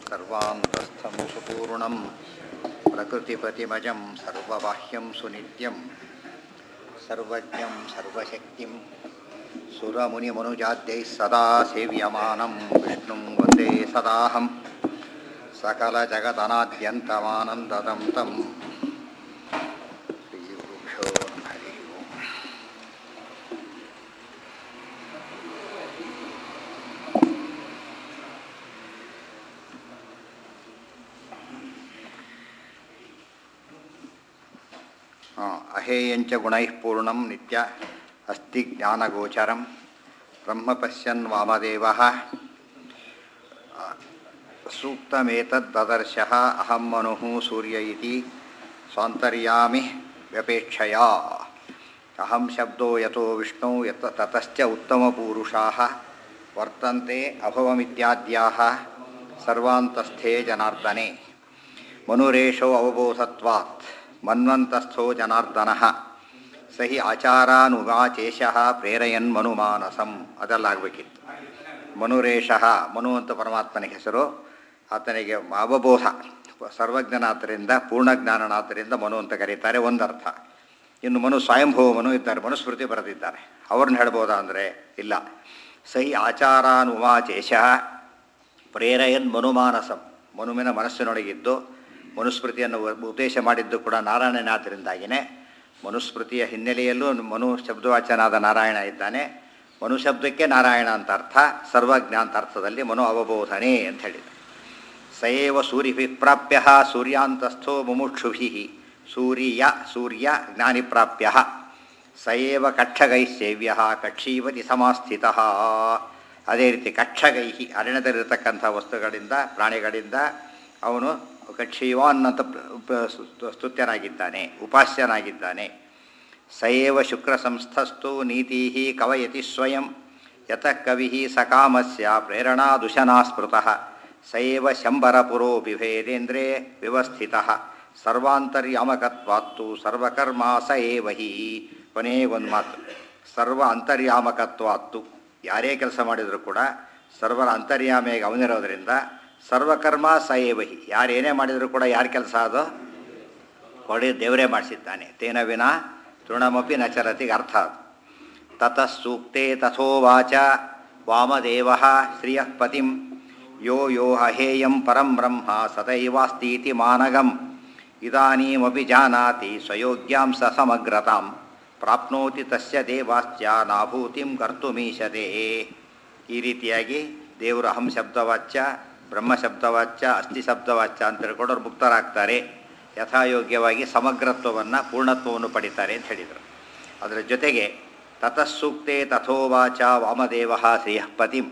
सर्वान्तस्थं सुपूर्णं प्रकृतिपतिमजं सर्वबाह्यं सुनित्यं सर्वज्ञं सर्वशक्तिं सुरमुनिमनुजाद्यैः सदा सेव्यमानं विष्णुं वन्दे सदाहं सकलजगदनाद्यन्तमानन्ददं तं श्रीगुरुभ्यो नमः हरिः ओम् ಆ, ಅಹೇಯಂಚ ಗುಣೈಃ ಪೂರ್ಣಂ ನಿತ್ಯ ಅಸ್ತಿ ಜ್ಞಾನಗೋಚರಂ ಬ್ರಹ್ಮ ಪಶ್ಯನ್ ವಾಮದೇವಃ ಆ, ಸೂಕ್ತಮೇತದ್ದದರ್ಶಃ ಅಹಂ ಮನುಃ ಸೂರ್ಯ ಇತಿ ಸ್ವಾಂತರ್ಯಾಮಿ ವ್ಯಪೇಕ್ಷಯ ಅಹಂ ಶಬ್ದೋ ಯತೋ ವಿಷ್ಣು ಯತ ತತಶ್ಚ ಉತ್ತಮಪೂರುಷಾಃ ವರ್ತಂತೆ ಅಭವಮಿತ್ಯಾದ್ಯಾಃ ಸರ್ವಾಂತಸ್ಥೇ ಜನಾರ್ದನೆ ಮನುರೇಶೋ ಅವಬೋಧತ್ವಾತ್ ಮನ್ವಂತಸ್ಥೋ ಜನಾರ್ದನಃ ಸಹಿ ಆಚಾರಾನುವಾಚೇಶಃ ಪ್ರೇರಯನ್ ಮನುಮಾನಸಂ ಅದೆಲ್ಲ ಆಗಬೇಕಿತ್ತು ಮನುರೇಶಃ ಮನು ಅಂತ ಪರಮಾತ್ಮನಿಗೆ ಹೆಸರು ಆತನಿಗೆ ಅವಬೋಧ ಸರ್ವಜ್ಞನಾದ್ದರಿಂದ ಪೂರ್ಣಜ್ಞಾನನಾದ್ದರಿಂದ ಮನು ಅಂತ ಕರೀತಾರೆ ಒಂದರ್ಥ ಇನ್ನು ಮನು ಸ್ವಯಂಭವ ಮನು ಇದ್ದಾರೆ ಮನುಸ್ಮೃತಿ ಬರೆದಿದ್ದಾರೆ ಅವ್ರನ್ನ ಹೇಳ್ಬೋದಾ ಅಂದರೆ ಇಲ್ಲ ಸಹಿ ಆಚಾರಾನುವಾಚೇಶಃ ಪ್ರೇರಯನ್ ಮನುಮಾನಸಂ ಮನುವಿನ ಮನಸ್ಸಿನೊಳಗಿದ್ದು ಮನುಸ್ಮೃತಿಯನ್ನು ಉಪದೇಶ ಮಾಡಿದ್ದು ಕೂಡ ನಾರಾಯಣನಾಥರಿಂದಾಗಿಯೇ ಮನುಸ್ಮೃತಿಯ ಹಿನ್ನೆಲೆಯಲ್ಲೂ ಮನು ಶಬ್ದವಾಚನಾದ ನಾರಾಯಣ ಇದ್ದಾನೆ ಮನು ಶಬ್ದಕ್ಕೆ ನಾರಾಯಣ ಅಂತ ಅರ್ಥ ಸರ್ವಜ್ಞ ಅಂತ ಅರ್ಥದಲ್ಲಿ ಮನು ಅವಬೋಧನೆ ಅಂತ ಹೇಳಿದ ಸಯೇವ ಸೂರಿಭಿ ಪ್ರಾಪ್ಯ ಸೂರ್ಯಾಂತಸ್ಥೋ ಮುಮುಕ್ಷುಭಿ ಸೂರ್ಯ ಸೂರ್ಯ ಜ್ಞಾನಿಪ್ರಾಪ್ಯ ಸಯೇವ ಕಕ್ಷಗೈ ಸೇವ್ಯ ಕಕ್ಷೀವತಿ ಸಮಾಸ್ಥಿತ ಅದೇ ರೀತಿ ಕಕ್ಷಗೈ ಅರಣ್ಯದಲ್ಲಿರತಕ್ಕಂಥ ವಸ್ತುಗಳಿಂದ ಪ್ರಾಣಿಗಳಿಂದ ಅವನು ಕಕ್ಷೀವಾನ್ ಅಂತ ಸ್ತುತ್ಯನಾಗಿದ್ದಾನೆ ಉಪಾಸ್ಯನಾಗಿದ್ದಾನೆ ಸಯೇವ ಶುಕ್ರ ಸಂಸ್ಥಸ್ತು ನೀತಿ ಕವಯತಿ ಸ್ವಯಂ ಯತಃ ಕವಿ ಸಕಾಮಸ್ಯ ಪ್ರೇರಣಾದುಶನಾ ಸ್ಮೃತಃ ಸಯೇವ ಶಂಬರಪುರೋ ಬಿಭೇದೇಂದ್ರೇ ವ್ಯವಸ್ಥಿತ ಸರ್ವಾಂತರ್ಯಾಮಕತ್ವಾತ್ತು ಸರ್ವಕರ್ಮ ಸ ಏವ ಹಿ ಕೊನೆಗೊಂದು ಮಾತು ಸರ್ವ ಅಂತರ್ಯಾಮಕತ್ವಾತ್ತು ಯಾರೇ ಕೆಲಸ ಮಾಡಿದರೂ ಕೂಡ ಸರ್ವರ ಅಂತರ್ಯಾಮಿಯಾಗಿ ಅವನಿರೋದ್ರಿಂದ ಸರ್ವಕರ್ಮ ಸ ಏವ ಹಿ ಯಾರೇನೇ ಮಾಡಿದರೂ ಕೂಡ ಯಾರ ಕೆಲಸ ಅದು ಕೊಡಿ ದೇವರೇ ಮಾಡಿಸಿದ್ದಾನೆ ತೇನ ವಿನ ತೃಣಮಪಿ ನಚರತಿಗೆ ಅರ್ಥ ಅದು ತತಃ ಸೂಕ್ತೆ ತಥೋವಾಚ ವಾಮದೇವ ಶ್ರಿಯಃ ಪತಿಂ ಯೋ ಯೋ ಅಹೇಯಂ ಪರಂ ಬ್ರಹ್ಮ ಸದೈವಾಸ್ತೀತಿ ಮಾನಗಂ ಇದಾನೀಮಪಿ ಜಾನಾತಿ ಸ್ವಯೋಗ್ಯಾಂ ಸ ಸಮಗ್ರತಾಂ ಪ್ರಾಪ್ನೋತಿ ತಸ್ಯ ದೇವಾಶ್ಚ ನಾಭೂತಿಂ ಕರ್ತುಮೀಶತೆ ಈ ರೀತಿಯಾಗಿ ದೇವರು ಅಹಂ ಶಬ್ದವಾಚ್ಯ ಬ್ರಹ್ಮ ಶಬ್ದವಾಚ್ಯ ಅಸ್ಥಿ ಶಬ್ದವಾಚ್ಯ ಅಂತ ಹೇಳ್ಕೊಂಡವ್ರು ಮುಕ್ತರಾಗ್ತಾರೆ ಯಥಾಯೋಗ್ಯವಾಗಿ ಸಮಗ್ರತ್ವವನ್ನು ಪೂರ್ಣತ್ವವನ್ನು ಪಡಿತಾರೆ ಅಂತ ಹೇಳಿದರು ಅದರ ಜೊತೆಗೆ ತತಸ್ಸೂಕ್ತೆ ತಥೋವಾಚ ವಾಮದೇವ ಶ್ರೀಯಃಪತಿಂ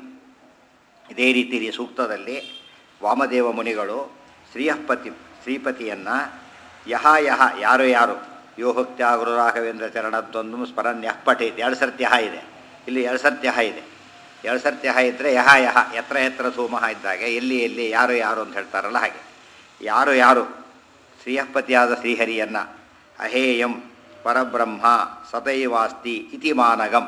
ಇದೇ ರೀತಿ ಈ ಸೂಕ್ತದಲ್ಲಿ ವಾಮದೇವ ಮುನಿಗಳು ಶ್ರೀಯಃಪತಿ ಶ್ರೀಪತಿಯನ್ನು ಯಹ ಯಹ ಯಾರು ಯಾರು ಯೋಹಕ್ತ್ಯ ಗುರುರಾಘವೇಂದ್ರ ಚರಣದ್ದೊಂದು ಸ್ಮರಣ್ಯಃ ಪಠೇತ್ ಎರಡು ಸರ್ತಿ ಯಹ ಇದೆ ಇಲ್ಲಿ ಎರಡು ಸರ್ತಿ ಯಹ ಇದೆ ಎರಡು ಸರ್ತಿ ಯಹ ಇದ್ದರೆ ಯಹ ಯಹ ಎತ್ರ ಎತ್ರ ಧೂಮಃ ಇದ್ದಾಗ ಎಲ್ಲಿ ಎಲ್ಲಿ ಯಾರು ಯಾರು ಅಂತ ಹೇಳ್ತಾರಲ್ಲ ಹಾಗೆ ಯಾರು ಯಾರು ಶ್ರೀಯಃಪತಿಯಾದ ಶ್ರೀಹರಿಯನ್ನು ಅಹೇಯಂ ಪರಬ್ರಹ್ಮ ಸದೈವಾಸ್ತಿ ಇತಿ ಮಾನಗಂ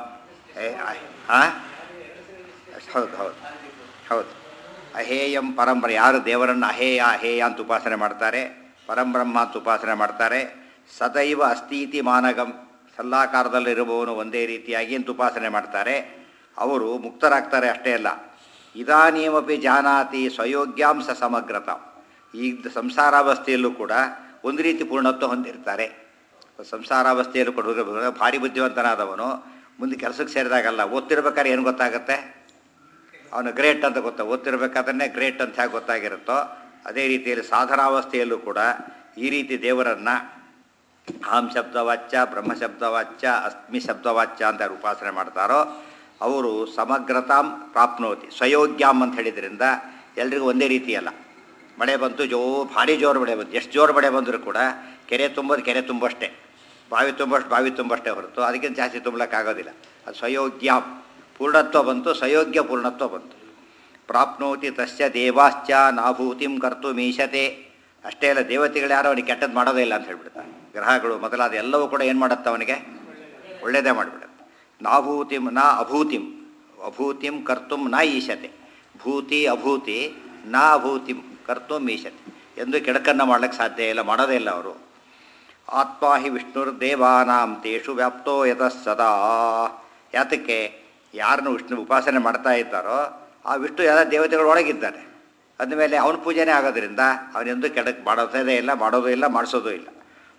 ಹಾಂ ಹೌದು ಹೌದು ಹೌದು ಅಹೇಯಂ ಪರಂಬ್ರ ಯಾರು ದೇವರನ್ನು ಅಹೇಯ ಅಹೇಯ ಅಂತ ಉಪಾಸನೆ ಮಾಡ್ತಾರೆ ಪರಂಬ್ರಹ್ಮ ಅಂತ ಉಪಾಸನೆ ಮಾಡ್ತಾರೆ ಸದೈವ ಅಸ್ತೀತಿ ಮಾನಗಂ ಸಲ್ಲಾಕಾರದಲ್ಲಿರುವವನು ಒಂದೇ ರೀತಿಯಾಗಿ ಅಂತ ಉಪಾಸನೆ ಮಾಡ್ತಾರೆ ಅವರು ಮುಕ್ತರಾಗ್ತಾರೆ ಅಷ್ಟೇ ಅಲ್ಲ ಇದಾನೀಮಪಿ ಜಾನಾತಿ ಸ್ವಯೋಗ್ಯಾಂಶ ಸಮಗ್ರತ ಈಗ ಸಂಸಾರಾವಸ್ಥೆಯಲ್ಲೂ ಕೂಡ ಒಂದು ರೀತಿ ಪೂರ್ಣತ್ವ ಹೊಂದಿರ್ತಾರೆ ಸಂಸಾರಾವಸ್ಥೆಯಲ್ಲೂ ಕೂಡ ಭಾರಿ ಬುದ್ಧಿವಂತನಾದವನು ಮುಂದೆ ಕೆಲಸಕ್ಕೆ ಸೇರಿದಾಗಲ್ಲ ಓದ್ತಿರ್ಬೇಕಾದ್ರೆ ಏನು ಗೊತ್ತಾಗುತ್ತೆ ಅವನು ಗ್ರೇಟ್ ಅಂತ ಗೊತ್ತಾ ಓದ್ತಿರ್ಬೇಕಾದ್ರೆ ಗ್ರೇಟ್ ಅಂತ ಹೇಗೆ ಗೊತ್ತಾಗಿರುತ್ತೋ ಅದೇ ರೀತಿಯಲ್ಲಿ ಸಾಧನಾವಸ್ಥೆಯಲ್ಲೂ ಕೂಡ ಈ ರೀತಿ ದೇವರನ್ನು ಅಹಂ ಶಬ್ದವಾಚ್ಯ ಬ್ರಹ್ಮ ಶಬ್ದವಾಚ್ಯ ಅಸ್ಮಿ ಶಬ್ದವಾಚ್ಯ ಅಂತ ಯಾರು ಉಪಾಸನೆ ಮಾಡ್ತಾರೋ ಅವರು ಸಮಗ್ರತಾಂ ಪ್ರಾಪ್ನೋತಿ ಸ್ವಯೋಗ್ಯಾಮ್ ಅಂತ ಹೇಳಿದ್ರಿಂದ ಎಲ್ರಿಗೂ ಒಂದೇ ರೀತಿಯಲ್ಲ ಮಳೆ ಬಂತು ಜೋ ಭಾರಿ ಜೋರು ಮಳೆ ಬಂತು ಎಷ್ಟು ಜೋರು ಮಳೆ ಬಂದರೂ ಕೂಡ ಕೆರೆ ತುಂಬೋದು ಕೆರೆ ತುಂಬಷ್ಟೇ ಬಾವಿ ತುಂಬಷ್ಟು ಬಾವಿ ತುಂಬಷ್ಟೇ ಹೊರತು ಅದಕ್ಕಿಂತ ಜಾಸ್ತಿ ತುಂಬಲಿಕ್ಕಾಗೋದಿಲ್ಲ ಅದು ಸ್ವಯೋಗ್ಯಾಮ್ ಪೂರ್ಣತ್ವ ಬಂತು ಸ್ವಯೋಗ್ಯ ಪೂರ್ಣತ್ವ ಬಂತು ಪ್ರಾಪ್ನೋತಿ ತಸ್ಯ ದೇವಾಶ್ಚ ನಾಭೂತಿಂ ಕರ್ತು ಮೀಶತೆ ಅಷ್ಟೇ ಅಲ್ಲ ದೇವತೆಗಳು ಯಾರು ಅವನಿಗೆ ಕೆಟ್ಟದ್ದು ಮಾಡೋದೇ ಇಲ್ಲ ಅಂತ ಹೇಳ್ಬಿಡ್ತಾರೆ ಗ್ರಹಗಳು ಮೊದಲಾದ ಎಲ್ಲವೂ ಕೂಡ ಏನು ಮಾಡುತ್ತೆ ಅವನಿಗೆ ಒಳ್ಳೆಯದೇ ಮಾಡಿಬಿಡುತ್ತೆ ನಾಭೂತಿಂ ನ ಅಭೂತಿಂ ಅಭೂತಿಂ ಕರ್ತುಂ ನ ಈಶತೆ ಭೂತಿ ಅಭೂತಿ ನಾಭೂತಿ ಕರ್ತೋ ಮೀಶತಿ ಎಂದು ಕೆಡಕನ್ನು ಮಾಡ್ಲಿಕ್ಕೆ ಸಾಧ್ಯ ಇಲ್ಲ ಮಾಡೋದೇ ಇಲ್ಲ ಅವರು ಆತ್ಮ ಹಿ ವಿಷ್ಣುರ್ದೇವಾನಾಂ ತೇಷು ವ್ಯಾಪ್ತೋ ಯತಃ ಸದಾ ಯಾತಕ್ಕೆ ಯಾರನ್ನು ವಿಷ್ಣು ಉಪಾಸನೆ ಮಾಡ್ತಾ ಇದ್ದಾರೋ ಆ ವಿಷ್ಣು ಎಲ್ಲ ದೇವತೆಗಳು ಒಳಗಿದ್ದಾನೆ ಅಂದಮೇಲೆ ಅವನ ಪೂಜೆನೇ ಆಗೋದ್ರಿಂದ ಅವನೆಂದು ಕೆಡಕ್ಕೆ ಮಾಡೋದೇ ಇಲ್ಲ ಮಾಡೋದು ಇಲ್ಲ ಮಾಡಿಸೋದು ಇಲ್ಲ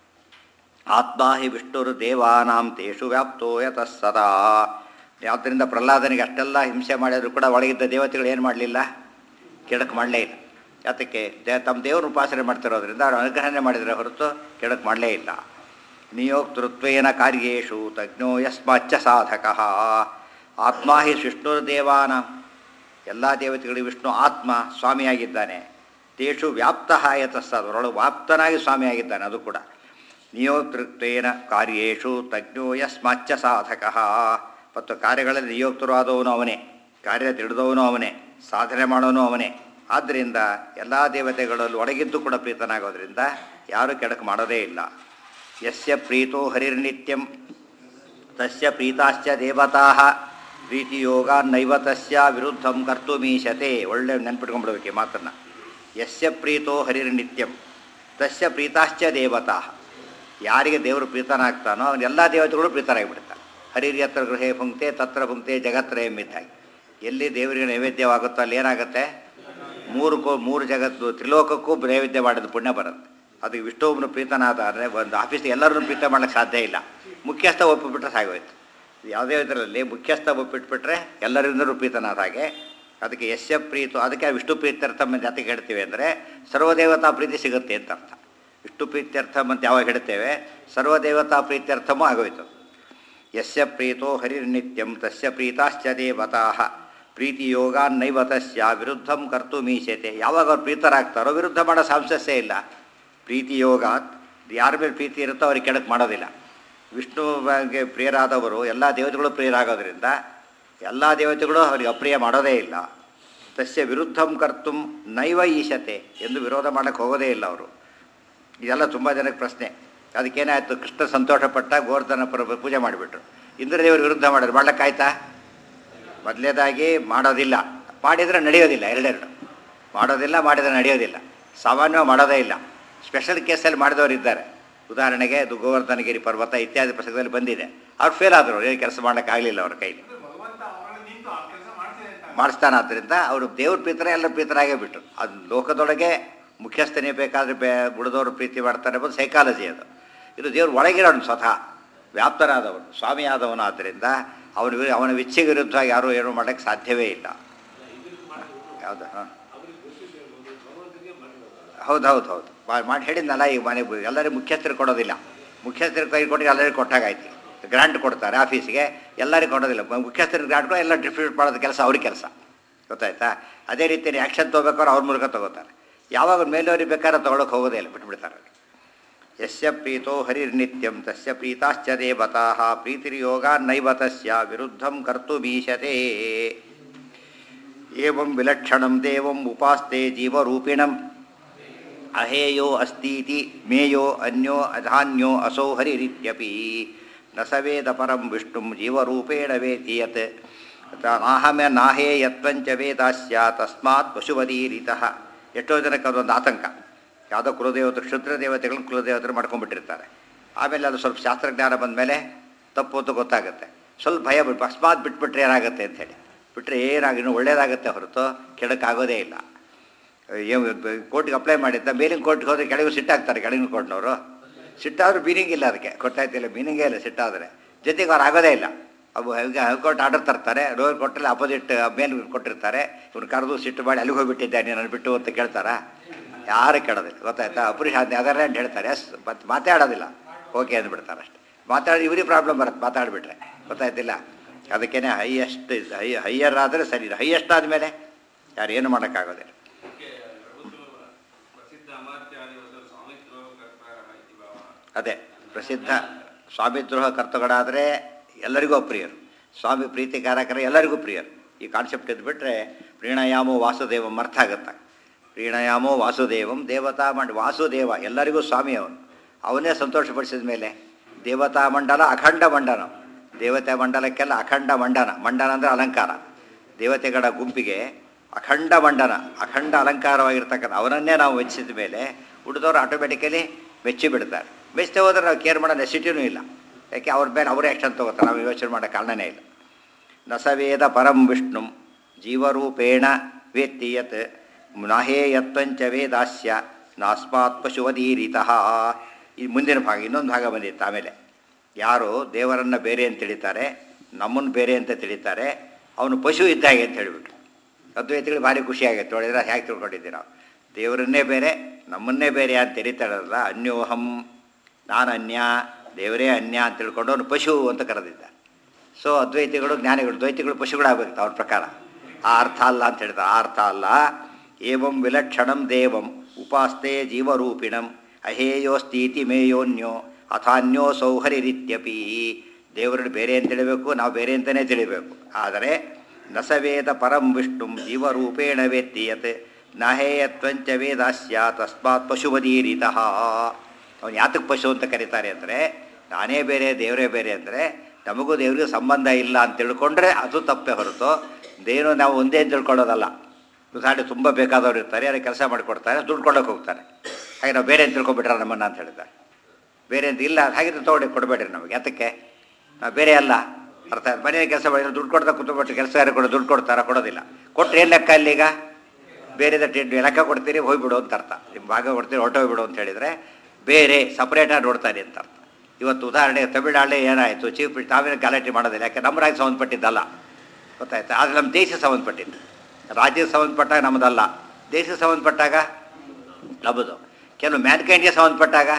ಆತ್ಮ ಹಿ ವಿಷ್ಣುರು ದೇವಾನಾಂ ತೇಷು ವ್ಯಾಪ್ತೋ ಯತಃ ಸದಾ ಆದ್ದರಿಂದ ಪ್ರಹ್ಲಾದನಿಗೆ ಅಷ್ಟೆಲ್ಲ ಹಿಂಸೆ ಮಾಡಿದ್ರು ಕೂಡ ಒಳಗಿದ್ದ ದೇವತೆಗಳು ಏನು ಮಾಡಲಿಲ್ಲ ಕೆಡಕ್ಕೆ ಮಾಡಲೇ ಇಲ್ಲ ಯಾತಕ್ಕೆ ದೇ ತಮ್ಮ ದೇವರು ಉಪಾಸನೆ ಮಾಡ್ತಿರೋದ್ರಿಂದ ಅವ್ರು ಅನುಗ್ರಹಣೆ ಮಾಡಿದರೆ ಹೊರತು ಕೆಡಕ್ಕೆ ಮಾಡಲೇ ಇಲ್ಲ ನಿಯೋಕ್ತೃತ್ವೇನ ಕಾರ್ಯೇಶು ತಜ್ಞೋ ಯಸ್ಮಾಚ್ಚ ಸಾಧಕ ಆತ್ಮ ಹಿ ವಿಷ್ಣುರ್ದೇವಾನ ಎಲ್ಲ ದೇವತೆಗಳಿಗೆ ವಿಷ್ಣು ಆತ್ಮ ಸ್ವಾಮಿಯಾಗಿದ್ದಾನೆ ತೇಷು ವ್ಯಾಪ್ತ ಯತಸ್ಸ ಅದರೊಳಗೆ ವ್ಯಾಪ್ತನಾಗಿ ಸ್ವಾಮಿಯಾಗಿದ್ದಾನೆ ಅದು ಕೂಡ ನಿಯೋಕ್ತೃತ್ವೇನ ಕಾರ್ಯೇಶು ತಜ್ಞೋ ಯಸ್ಮಾಚ್ಚ ಸಾಧಕ ಮತ್ತು ಕಾರ್ಯಗಳಲ್ಲಿ ನಿಯೋಕ್ತರು ಆದವನು ಅವನೇ ಕಾರ್ಯ ತಿಳಿದವನು ಅವನೇ ಸಾಧನೆ ಮಾಡೋನು ಅವನೇ ಆದ್ದರಿಂದ ಎಲ್ಲ ದೇವತೆಗಳಲ್ಲಿ ಒಳಗಿದ್ದು ಕೂಡ ಪ್ರೀತನಾಗೋದ್ರಿಂದ ಯಾರೂ ಕೆಡಕು ಮಾಡೋದೇ ಇಲ್ಲ ಯಸ್ಯ ಪ್ರೀತೋ ಹರಿರ್ನಿತ್ಯಂ ತಸ್ಯ ಪ್ರೀತಾಶ್ಚ ದೇವತಾ ಪ್ರೀತಿಯೋಗ ನೈವ ತಸ್ಯ ವಿರುದ್ಧಂ ಕರ್ತುಮೀಶತೆ ಒಳ್ಳೆ ನೆನ್ಪಿಟ್ಕೊಂಡ್ಬಿಡ್ಬೇಕು ಈ ಮಾತನ್ನು ಯಸ್ಯ ಪ್ರೀತೋ ಹರಿರ್ನಿತ್ಯಂ ತಸ್ಯ ಪ್ರೀತಾಶ್ಚ ದೇವತಾ ಯಾರಿಗೆ ದೇವರು ಪ್ರೀತನಾಗ್ತಾನೋ ಅವನು ಎಲ್ಲ ದೇವತೆಗಳು ಪ್ರೀತರಾಗಿಬಿಡ್ತಾನೆ ಹರಿರ್ಯತ್ರ ಗೃಹೇ ಪುಂಕ್ತೆ ತತ್ರ ಪುಂಕ್ತೆ ಜಗತ್ರ ಎಂಬಿದ್ದಾಗಿ ಎಲ್ಲಿ ದೇವರಿಗೆ ನೈವೇದ್ಯವಾಗುತ್ತೋ ಅಲ್ಲಿ ಏನಾಗುತ್ತೆ ಮೂರು ಕೋ ಮೂರು ಜಗತ್ತು ತ್ರಿಲೋಕಕ್ಕೂ ನೈವೇದ್ಯ ಮಾಡೋದು ಪುಣ್ಯ ಬರುತ್ತೆ ಅದಕ್ಕೆ ವಿಷ್ಣುವನು ಪ್ರೀತನಾದ ಅಂದರೆ ಒಂದು ಆಫೀಸ್ ಎಲ್ಲರನ್ನೂ ಪ್ರೀತ ಮಾಡೋಕ್ಕೆ ಸಾಧ್ಯ ಇಲ್ಲ ಮುಖ್ಯಸ್ಥ ಒಪ್ಪಿಬಿಟ್ರೆ ಸಾಗೋಯ್ತು ಯಾವುದೇ ಇದರಲ್ಲಿ ಮುಖ್ಯಸ್ಥ ಒಪ್ಪಿಟ್ಬಿಟ್ರೆ ಎಲ್ಲರಿಂದಲೂ ಪ್ರೀತನಾದ ಹಾಗೆ ಅದಕ್ಕೆ ಯಶ್ಯ ಪ್ರೀತು ಅದಕ್ಕೆ ವಿಷ್ಣು ಪ್ರೀತ್ಯರ್ಥಂ ಅಂತ ಯಾತಕ್ಕೆ ಹೇಳ್ತೀವಿ ಅಂದರೆ ಸರ್ವದೇವತಾ ಪ್ರೀತಿ ಸಿಗುತ್ತೆ ಅಂತ ಅರ್ಥ ವಿಷ್ಣು ಪ್ರೀತ್ಯರ್ಥಂ ಅಂತ ಯಾವಾಗ ಹೇಳ್ತೇವೆ ಸರ್ವದೇವತಾ ಪ್ರೀತ್ಯರ್ಥಮೂ ಆಗೋಯ್ತು ಯಸ್ಯ ಪ್ರೀತೋ ಹರಿರ್ನಿತ್ಯಂ ತಸ್ಯ ಪ್ರೀತಾಶ್ಚ ದೇವತಾ ಪ್ರೀತಿಯೋಗ ನೈವ ತಸ್ಯ ವಿರುದ್ಧಂ ಕರ್ತು ಮೀಸತೆ ಯಾವಾಗ ಅವ್ರು ಪ್ರೀತರಾಗ್ತಾರೋ ವಿರುದ್ಧ ಮಾಡೋ ಸಾಂಸಸ್ಸೇ ಇಲ್ಲ ಪ್ರೀತಿಯೋಗ ಯಾರ ಮೇಲೆ ಪ್ರೀತಿ ಇರುತ್ತೋ ಅವ್ರಿಗೆ ಕೆಡಕ್ಕೆ ಮಾಡೋದಿಲ್ಲ ವಿಷ್ಣುವಿಗೆ ಪ್ರಿಯರಾದವರು ಎಲ್ಲ ದೇವತೆಗಳು ಪ್ರಿಯರಾಗೋದ್ರಿಂದ ಎಲ್ಲ ದೇವತೆಗಳು ಅವರಿಗೆ ಅಪ್ರಿಯ ಮಾಡೋದೇ ಇಲ್ಲ ತಸ್ಯ ವಿರುದ್ಧಂ ಕರ್ತುಂ ನೈವ ಈಶತೆ ಎಂದು ವಿರೋಧ ಮಾಡೋಕ್ಕೆ ಹೋಗೋದೇ ಇಲ್ಲ ಅವರು ಇದೆಲ್ಲ ತುಂಬ ಜನಕ್ಕೆ ಪ್ರಶ್ನೆ ಅದಕ್ಕೇನಾಯಿತು ಕೃಷ್ಣ ಸಂತೋಷಪಟ್ಟ ಗೋವರ್ಧನ ಪರ ಪೂಜೆ ಮಾಡಿಬಿಟ್ರು ಇಂದ್ರದೇವರು ವಿರುದ್ಧ ಮಾಡಿದ್ರು ಮಾಡ್ಲಿಕ್ಕಾಯ್ತಾ ಮೊದಲೇದಾಗಿ ಮಾಡೋದಿಲ್ಲ ಮಾಡಿದರೆ ನಡೆಯೋದಿಲ್ಲ ಎರಡೆರಡು ಮಾಡೋದಿಲ್ಲ ಮಾಡಿದರೆ ನಡೆಯೋದಿಲ್ಲ ಸಾಮಾನ್ಯವಾಗಿ ಮಾಡೋದೇ ಇಲ್ಲ ಸ್ಪೆಷಲ್ ಕೇಸಲ್ಲಿ ಮಾಡಿದವರು ಇದ್ದಾರೆ ಉದಾಹರಣೆಗೆ ಅದು ಗೋವರ್ಧನಗಿರಿ ಪರ್ವತ ಇತ್ಯಾದಿ ಪ್ರಸಂಗದಲ್ಲಿ ಬಂದಿದೆ ಅವ್ರು ಫೇಲ್ ಆದರು ಏನು ಕೆಲಸ ಮಾಡೋಕ್ಕಾಗಲಿಲ್ಲ ಅವ್ರ ಕೈಲಿ ಭಗವಂತ ಅವರಲ್ಲಿ ನಿಂತು ಆ ಕೆಲಸ ಮಾಡ್ತೀನಿ ಅಂತ ಮಾಡಿಸ್ತಾನಾದ್ರಿಂದ ಅವರು ದೇವ್ರ ಪ್ರೀತರ ಎಲ್ಲರ ಪ್ರೀತರಾಗೇ ಬಿಟ್ಟರು ಅದು ಲೋಕದೊಳಗೆ ಮುಖ್ಯಸ್ಥನೇ ಬೇಕಾದರೆ ಬೇ ಬುಡದವರು ಪ್ರೀತಿ ಮಾಡ್ತಾರೆ ಎಂಬುದು ಸೈಕಾಲಜಿ ಅದು ಇದು ದೇವ್ರ ಒಳಗಿರೋನು ಸ್ವತಃ ವ್ಯಾಪ್ತನಾದವನು ಸ್ವಾಮಿಯಾದವನಾದ್ದರಿಂದ ಅವನ ವಿರು- ಅವನ ವಿಚ್ಛೆಗೆ ವಿರುದ್ಧವಾಗಿ ಯಾರೂ ಏನೂ ಮಾಡೋಕ್ಕೆ ಸಾಧ್ಯವೇ ಇಲ್ಲ ಯಾವುದು ಹಾಂ ಹೌದು ಹೌದು ಹೌದು ಮಾ- ಮಾಡಿ ಹೇಳಿದ್ನಲ್ಲ ಈಗ ಮನೆ ಎಲ್ಲರಿಗೂ ಮುಖ್ಯಸ್ಥರು ಕೊಡೋದಿಲ್ಲ ಮುಖ್ಯಸ್ಥರು ಕೈ ಕೊಟ್ಟು ಎಲ್ಲರಿಗೂ ಕೊಟ್ಟಾಗಾಯ್ತು ಗ್ರಾಂಟ್ ಕೊಡ್ತಾರೆ ಆಫೀಸಿಗೆ ಎಲ್ಲರಿಗೂ ಕೊಡೋದಿಲ್ಲ ಮ- ಮುಖ್ಯಸ್ಥರಿಗೆ ಗ್ರಾಂಟ್ ಕೊಟ್ಟು ಎಲ್ಲ ಡಿಸ್ಟ್ರಿಬ್ಯೂಟ್ ಮಾಡೋದು ಕೆಲಸ ಅವ್ರ ಕೆಲಸ ಗೊತ್ತಾಯ್ತಾ ಅದೇ ರೀತಿ ಆ್ಯಕ್ಷನ್ ತೊಗೋಬೇಕಾದ್ರೆ ಅವ್ರ ಮೂಲಕ ತೊಗೋತಾರೆ ಯಾವಾಗ ಮೇಲವ್ರಿಗೆ ಬೇಕಾದ್ರೆ ತೊಗೊಳಕ್ಕೆ ಹೋಗೋದೇ ಇಲ್ಲ ಬಿಟ್ಬಿಡ್ತಾರೆ ಅವ್ರಿಗೆ. ಯಸ್ಯ ಪ್ರೀತೋ ಹರಿರ್ನಿತ್ಯಂ ತಸ್ಯ ಪ್ರೀತಾಶ್ಚ ದೇವತಾ ಪ್ರೀತಿರ್ಯೋಗ ನೈವ ತಸ್ಯ ವಿರುದ್ಧಂ ಕರ್ತು ಭೀಷತೆ ಏವಂ ವಿಲಕ್ಷಣಂ ದೇವಂ ಉಪಾಸ್ತೆ ಜೀವರೂಪಿಣಂ ಅಹೇಯೋ ಅಸ್ತೀತಿ ಮೇಯೋ ಅನ್ಯೋ ಅಧಾನ್ಯೋ ಅಸೌ ಹರಿರಿತ್ಯಪಿ ನ ಸ ವೇದ ಪರಂ ವಿಷ್ಣುಂ ಜೀವರೂಪೇಣ ವೇತಿ ಯತ್ ನಾಹಮೆ ನಾಹೇ ಯತ್ವಂಚ ವೇದಾಸ್ಯ ತಸ್ಮಾತ್ ಪಶುವದೀರಿತಃ ಎಷ್ಟೋ ಜನಕ್ಕೆ ಅದೊಂದು ಆತಂಕ ಯಾವುದೋ ಕುಲದೇವತೆ ಕ್ಷುದ್ರ ದೇವತೆಗಳನ್ನ ಕುಲದೇವತೆಗಳು ಮಾಡ್ಕೊಂಡ್ಬಿಟ್ಟಿರ್ತಾರೆ ಆಮೇಲೆ ಅದು ಸ್ವಲ್ಪ ಶಾಸ್ತ್ರಜ್ಞಾನ ಬಂದ ಮೇಲೆ ತಪ್ಪು ಅಂತ ಗೊತ್ತಾಗುತ್ತೆ ಸ್ವಲ್ಪ ಭಯ ಬಿಟ್ಟು ಅಕಸ್ಮಾತ್ ಬಿಟ್ಬಿಟ್ರೆ ಏನಾಗುತ್ತೆ ಅಂಥೇಳಿ ಬಿಟ್ಟರೆ ಏನಾಗಿ ಇನ್ನೂ ಒಳ್ಳೇದಾಗುತ್ತೆ ಹೊರತು ಕೆಡಕ್ಕಾಗೋದೇ ಇಲ್ಲ ಕೋರ್ಟ್ಗೆ ಅಪ್ಲೈ ಮಾಡಿದ್ದ ಮೇಲಿನ ಕೋರ್ಟ್ಗೆ ಹೋದರೆ ಕೆಳಗೆ ಸಿಟ್ಟಾಗ್ತಾರೆ ಕೆಳಗಿನ ಕೋರ್ಟ್ನವರು ಸಿಟ್ಟಾದ್ರೂ ಮೀನಿಂಗ್ ಇಲ್ಲ ಅದಕ್ಕೆ ಕೊಟ್ಟಾಯ್ತಿಲ್ಲ ಮೀನಿಂಗೇ ಇಲ್ಲ ಸಿಟ್ಟಾದರೆ ಜೊತೆಗೆ ಅವ್ರು ಆಗೋದೇ ಇಲ್ಲ ಅವು ಈಗ ಹೈಕೋರ್ಟ್ ಆರ್ಡರ್ ತರ್ತಾರೆ ಲೋಯರ್ ಕೋರ್ಟಲ್ಲಿ ಅಪೋಸಿಟ್ ಮೇಲೆ ಕೊಟ್ಟಿರ್ತಾರೆ ಇವ್ನು ಕರೆದು ಸಿಟ್ಟು ಮಾಡಿ ಅಲ್ಲಿಗೆ ಹೋಗ್ಬಿಟ್ಟಿದ್ದೆ ನಾನು ಬಿಟ್ಟು ಅಂತ ಕೇಳ್ತಾರಾ ಯಾರು ಕೇಳೋದಿಲ್ಲ ಗೊತ್ತಾಯ್ತಾ ಅಪುರುಷ ಅದರ ಅಂತ ಹೇಳ್ತಾರೆ ಎಸ್ ಮತ್ತು ಮಾತಾಡೋದಿಲ್ಲ ಓಕೆ ಅಂದ್ಬಿಡ್ತಾರೆ ಅಷ್ಟೇ ಮಾತಾಡಿ ಇವರಿಗೆ ಪ್ರಾಬ್ಲಮ್ ಬರುತ್ತೆ ಮಾತಾಡಿಬಿಟ್ರೆ ಗೊತ್ತಾಯ್ತಿಲ್ಲ ಅದಕ್ಕೇನೆ ಹೈಯೆಸ್ಟ್ ಹೈ ಹೈಯರ್ ಆದರೆ ಸರಿ ಹೈಯೆಸ್ಟ್ ಆದಮೇಲೆ ಯಾರು ಏನು ಮಾಡೋಕ್ಕಾಗೋದಿಲ್ಲ ಪ್ರಸಿದ್ಧ ಅಮಾತ್ಯಾದಿಗಳು ಸ್ವಾಮಿತ್ವ ಕರ್ತಾರ ಇತಿ ಭಾವ ಅದೇ ಪ್ರಸಿದ್ಧ ಸ್ವಾಮಿದ್ರೋಹ ಕರ್ತಗಳಾದರೆ ಎಲ್ಲರಿಗೂ ಅಪ್ರಿಯರು ಸ್ವಾಮಿ ಪ್ರೀತಿಕಾರಕರ ಎಲ್ಲರಿಗೂ ಪ್ರಿಯರು ಈ ಕಾನ್ಸೆಪ್ಟ್ ಇದ್ಬಿಟ್ರೆ ಪ್ರೀಣಯಾಮೋ ವಾಸುದೇವಂ ಅರ್ಥ ಆಗುತ್ತೆ ಪ್ರೀಣಯಾಮೋ ವಾಸುದೇವಂ ದೇವತಾ ಮಂಡ ವಾಸುದೇವ ಎಲ್ಲರಿಗೂ ಸ್ವಾಮಿ ಅವನು ಅವನೇ ಸಂತೋಷಪಡಿಸಿದ ಮೇಲೆ ದೇವತಾ ಮಂಡಲ ಅಖಂಡ ಮಂಡನ ದೇವತಾ ಮಂಡಲಕ್ಕೆಲ್ಲ ಅಖಂಡ ಮಂಡನ ಮಂಡನ ಅಂದರೆ ಅಲಂಕಾರ ದೇವತೆಗಳ ಗುಂಪಿಗೆ ಅಖಂಡ ಮಂಡನ ಅಖಂಡ ಅಲಂಕಾರವಾಗಿರ್ತಕ್ಕಂಥ ಅವನನ್ನೇ ನಾವು ಮೆಚ್ಚಿದ ಮೇಲೆ ಉಳಿದವರು ಆಟೋಮೆಟಿಕಲಿ ಮೆಚ್ಚಿ ಬಿಡ್ತಾರೆ ಮೆಚ್ಚದೆ ಹೋದ್ರೆ ನಾವು ಕೇರ್ ಮಾಡೋ ನೆಸಿಟಿನೂ ಇಲ್ಲ ಯಾಕೆ ಅವ್ರ ಮೇಲೆ ಅವರೇ ಆ್ಯಕ್ಷನ್ ತಗೋತಾರೆ ನಾವು ಯೋಚನೆ ಮಾಡೋ ಕಾರಣನೇ ಇಲ್ಲ ನಸವೇದ ಪರಂ ವಿಷ್ಣು ಜೀವರೂಪೇಣ ವೇತ್ತಿ ಯತ್ ನಾಹೇಯತ್ವಂಚ ವೇದಾಸ್ಯ ನಾಸ್ಮಾತ್ ಪಶುವದೀರಿತಃ ಈ ಮುಂದಿನ ಭಾಗ ಇನ್ನೊಂದು ಭಾಗ ಬಂದಿತ್ತು ಆಮೇಲೆ ಯಾರು ದೇವರನ್ನು ಬೇರೆ ಅಂತ ತಿಳಿತಾರೆ ನಮ್ಮನ್ನು ಬೇರೆ ಅಂತ ತಿಳಿತಾರೆ ಅವನು ಪಶು ಇದ್ದಾಗೆ ಅಂತ ಹೇಳಿಬಿಟ್ರು ಅದ್ವೈತಿಗಳು ಭಾರಿ ಖುಷಿಯಾಗೈತೆ ನೋಡಿದ್ರೆ ಹೇಗೆ ತಿಳ್ಕೊಂಡಿದ್ದೀವಿ ನಾವು ದೇವರನ್ನೇ ಬೇರೆ ನಮ್ಮನ್ನೇ ಬೇರೆ ಅಂತ ತಿಳಿತಾರಲ್ಲ ಅನ್ಯೋಹಂ ನಾನು ಅನ್ಯ ದೇವರೇ ಅನ್ಯ ಅಂತ ತಿಳ್ಕೊಂಡು ಅವನು ಪಶು ಅಂತ ಕರೆದಿದ್ದ ಸೊ ಅದ್ವೈತಿಗಳು ಜ್ಞಾನಿಗಳು ದ್ವೈತಿಗಳು ಪಶುಗಳಾಗಬೇಕು ಅವ್ರ ಪ್ರಕಾರ ಆ ಅರ್ಥ ಅಲ್ಲ ಅಂತ ಹೇಳ್ತಾರೆ ಆ ಅರ್ಥ ಅಲ್ಲ ಏವಂ ವಿಲಕ್ಷಣಂ ದೇವಂ ಉಪಾಸ್ತೆ ಜೀವರೂಪಿಣಂ ಅಹೇಯೋಸ್ತೀತಿ ಮೇಯೋನ್ಯೋ ಅಥಾನ್ಯೋ ಸೌಹರಿರಿತ್ಯಪಿ ದೇವರನ್ನು ಬೇರೆ ಅಂತ ತಿಳಿಬೇಕು ನಾವು ಬೇರೆ ಅಂತಲೇ ತಿಳಿಬೇಕು ಆದರೆ ನಸವೇದ ಪರಂ ವಿಷ್ಣು ಜೀವರೂಪೇಣ ವೇತ್ತಿ ಯತ್ ನಹೇಯತ್ವಂಚ ವೇದಾಸ್ಯ ತಸ್ಮಾತ್ ಪಶುವದೀರಿತಃ ಅವನು ಯಾತಕ್ಕೆ ಪಶು ಅಂತ ಕರೀತಾರೆ ಅಂದರೆ ನಾನೇ ಬೇರೆ ದೇವರೇ ಬೇರೆ ಅಂದರೆ ನಮಗೂ ದೇವರಿಗೂ ಸಂಬಂಧ ಇಲ್ಲ ಅಂತ ತಿಳ್ಕೊಂಡ್ರೆ ಅದು ತಪ್ಪೇ ಹೊರತು ದೇವರು ನಾವು ಒಂದೇ ಅಂತ ತಿಳ್ಕೊಳ್ಳೋದಲ್ಲ ಉದಾಹರಣೆ ತುಂಬ ಬೇಕಾದವ್ರು ಇರ್ತಾರೆ ಯಾರು ಕೆಲಸ ಮಾಡಿಕೊಡ್ತಾರೆ ದುಡ್ಡು ಕೊಡೋಕೆ ಹೋಗ್ತಾರೆ ಹಾಗೆ ನಾವು ಬೇರೆ ಅಂತ ತಿಳ್ಕೊಬಿಟ್ರೆ ನಮ್ಮನ್ನು ಅಂತ ಹೇಳಿದ್ದಾರೆ ಬೇರೆ ಅಂತ ಇಲ್ಲ ಹಾಗಿದ್ರೆ ತೊಗೊಂಡು ಕೊಡಬೇಡ್ರಿ ನಮಗೆ ಯಾತಕ್ಕೆ ನಾವು ಬೇರೆ ಅಲ್ಲ ಅರ್ಥ ಆಯ್ತು ಮನೆಯ ಕೆಲಸ ಮಾಡಿದ್ರೆ ದುಡ್ಡು ಕೊಡ್ತಾ ಕೂತ್ಬಿಟ್ಟು ಕೆಲಸ ಯಾರು ಕೊಡೋ ದುಡ್ಡು ಕೊಡ್ತಾರಾ ಕೊಡೋದಿಲ್ಲ ಕೊಟ್ಟರೆ ಏನು ಲೆಕ್ಕ ಅಲ್ಲೀಗ ಬೇರೆದ ಟೆಂಟ್ ಲೆಕ್ಕ ಕೊಡ್ತೀರಿ ಹೋಗ್ಬಿಡು ಅಂತ ಅರ್ಥ ನಿಮ್ಮ ಭಾಗ ಕೊಡ್ತೀರಿ ಹೊರಟೋಗ್ಬಿಡು ಅಂತ ಹೇಳಿದರೆ ಬೇರೆ ಸಪ್ರೇಟಾಗಿ ನೋಡ್ತಾರೆ ಅಂತ ಅರ್ಥ ಇವತ್ತು ಉದಾಹರಣೆ ತಮಿಳ್ನಾಡೇ ಏನಾಯಿತು ಚೀಫ್ ತಾವೇನು ಗಲಾಟೆ ಮಾಡೋದಿಲ್ಲ ಯಾಕೆ ನಮ್ಮ ರಾಜ್ಯ ಸಂಬಂಧಪಟ್ಟಿದ್ದಲ್ಲ ಗೊತ್ತಾಯ್ತಾ ಆದರೆ ನಮ್ಮ ದೇಶಕ್ಕೆ ಸಂಬಂಧಪಟ್ಟಿದ್ದು ರಾಜ್ಯಕ್ಕೆ ಸಂಬಂಧಪಟ್ಟಾಗ ನಮ್ಮದಲ್ಲ ದೇಶಕ್ಕೆ ಸಂಬಂಧಪಟ್ಟಾಗ ನಮ್ಮದು ಕೆಲವು ಮ್ಯಾನ್ಕೈಂಡ್ಗೆ ಸಂಬಂಧಪಟ್ಟಾಗ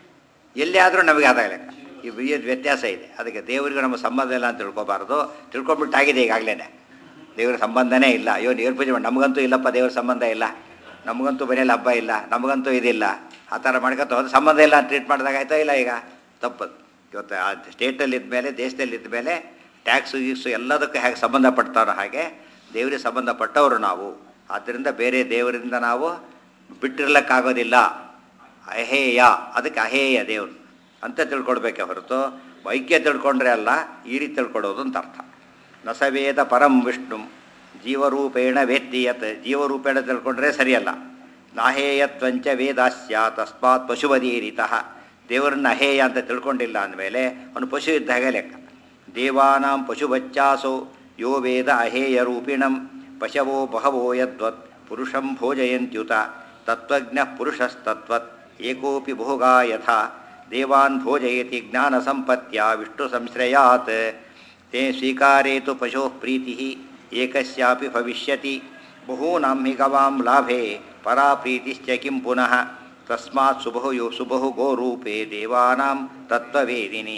ಎಲ್ಲಿ ಆದರೂ ನಮಗೆ ಆದಾಗ ಲೆಕ್ಕ ಈ ವಿ- ವ್ಯತ್ಯಾಸ ಇದೆ ಅದಕ್ಕೆ ದೇವರಿಗೂ ನಮ್ಮ ಸಂಬಂಧ ಇಲ್ಲ ಅಂತ ತಿಳ್ಕೊಬಾರ್ದು ತಿಳ್ಕೊಂಬಿಟ್ಟಾಗಿದೆ ಈಗಾಗಲೇ ದೇವರ ಸಂಬಂಧನೇ ಇಲ್ಲ ಅಯ್ಯೋ ದೇವ್ರ ಪೂಜೆ ಮಾಡಿ ನಮಗಂತೂ ಇಲ್ಲಪ್ಪ ದೇವ್ರ ಸಂಬಂಧ ಇಲ್ಲ ನಮಗಂತೂ ಮನೇಲಿ ಹಬ್ಬ ಇಲ್ಲ ನಮಗಂತೂ ಇದಿಲ್ಲ ಆ ಥರ ಮಾಡ್ಕೊತ ಹೋದ್ರೆ ಸಂಬಂಧ ಇಲ್ಲ ಟ್ರೀಟ್ ಮಾಡಿದಾಗ ಆಯ್ತಾ ಇಲ್ಲ ಈಗ ತಪ್ಪದು ಇವತ್ತು ಆ ಸ್ಟೇಟಲ್ಲಿ ಇದ್ಮೇಲೆ ದೇಶದಲ್ಲಿ ಇದ್ಮೇಲೆ ಟ್ಯಾಕ್ಸು ಗೀಕ್ಸು ಎಲ್ಲದಕ್ಕೂ ಹೇಗೆ ಸಂಬಂಧಪಡ್ತಾರೋ ಹಾಗೆ ದೇವರಿಗೆ ಸಂಬಂಧಪಟ್ಟವರು ನಾವು ಆದ್ದರಿಂದ ಬೇರೆ ದೇವರಿಂದ ನಾವು ಬಿಟ್ಟಿರ್ಲಿಕ್ಕಾಗೋದಿಲ್ಲ ಅಹೇಯ ಅದಕ್ಕೆ ಅಹೇಯ ದೇವರು ಅಂತ ತಿಳ್ಕೊಳ್ಬೇಕೆ ಹೊರತು ಐಕ್ಯ ತಿಳ್ಕೊಂಡ್ರೆ ಅಲ್ಲ ಈ ರೀತಿ ತಿಳ್ಕೊಳ್ಳೋದು ಅಂತ ಅರ್ಥ ನಸವೇದ ಪರಂ ವಿಷ್ಣು ಜೀವರೂಪೇಣ ವೇತ್ತಿ ಜೀವರೂಪೇಣ ತಿಳ್ಕೊಂಡ್ರೆ ಸರಿಯಲ್ಲ ನಾಹೇಯತ್ವಂಚ ವೇದಾಸ್ಯ ತಸ್ಮಾತ್ ಪಶುವದೀರಿತಃ ದೇವರನ್ನ ಅಹೇಯ ಅಂತ ತಿಳ್ಕೊಂಡಿಲ್ಲ ಅಂದಮೇಲೆ ಅವನು ಪಶು ಇದ್ದಾಗ ಲೆಕ್ಕ ದೇವಾನಾಂ ಪಶುಬಚ್ಚಾಸೋ ಯೋ ವೇದ ಅಹೇಯ ರೂಪಿಣಂ ಪಶವೋ ಬಹವೋ ಯದ್ವತ್ ಪುರುಷಂ ಭೋಜಯಂತ್ಯುತ ತತ್ವಜ್ಞ ಪುರುಷಸ್ತತ್ವತ್ ಏಕೋಪಿ ಭೋಗಾ ಯಥಾ ದೇವಾನ್ ಭೋಜಯತಿ ಜ್ಞಾನಸಂಪತ್ಯ ವಿಷ್ಣು ಸಂಶ್ರಯಾತ್ ತೇ ಸ್ವೀಕಾರೇ ತು ಪಶೋ ಪ್ರೀತಿ ಏಕಸ್ಯಾಪಿ ಭವಿಷ್ಯತಿ ಬಹೂನಾಂ ಹಿ ಗವಾಂ ಲಾಭೆ ಪರಾ ಪ್ರೀತಿಶ್ಚ ಕಿಂ ಪುನಃ ತಸ್ಮಾತ್ ಸುಬಹು ಯೋ ಸುಬಹು ಗೋರೂಪೇ ದೇವಾನಾಂ ತತ್ವವೇದಿನಿ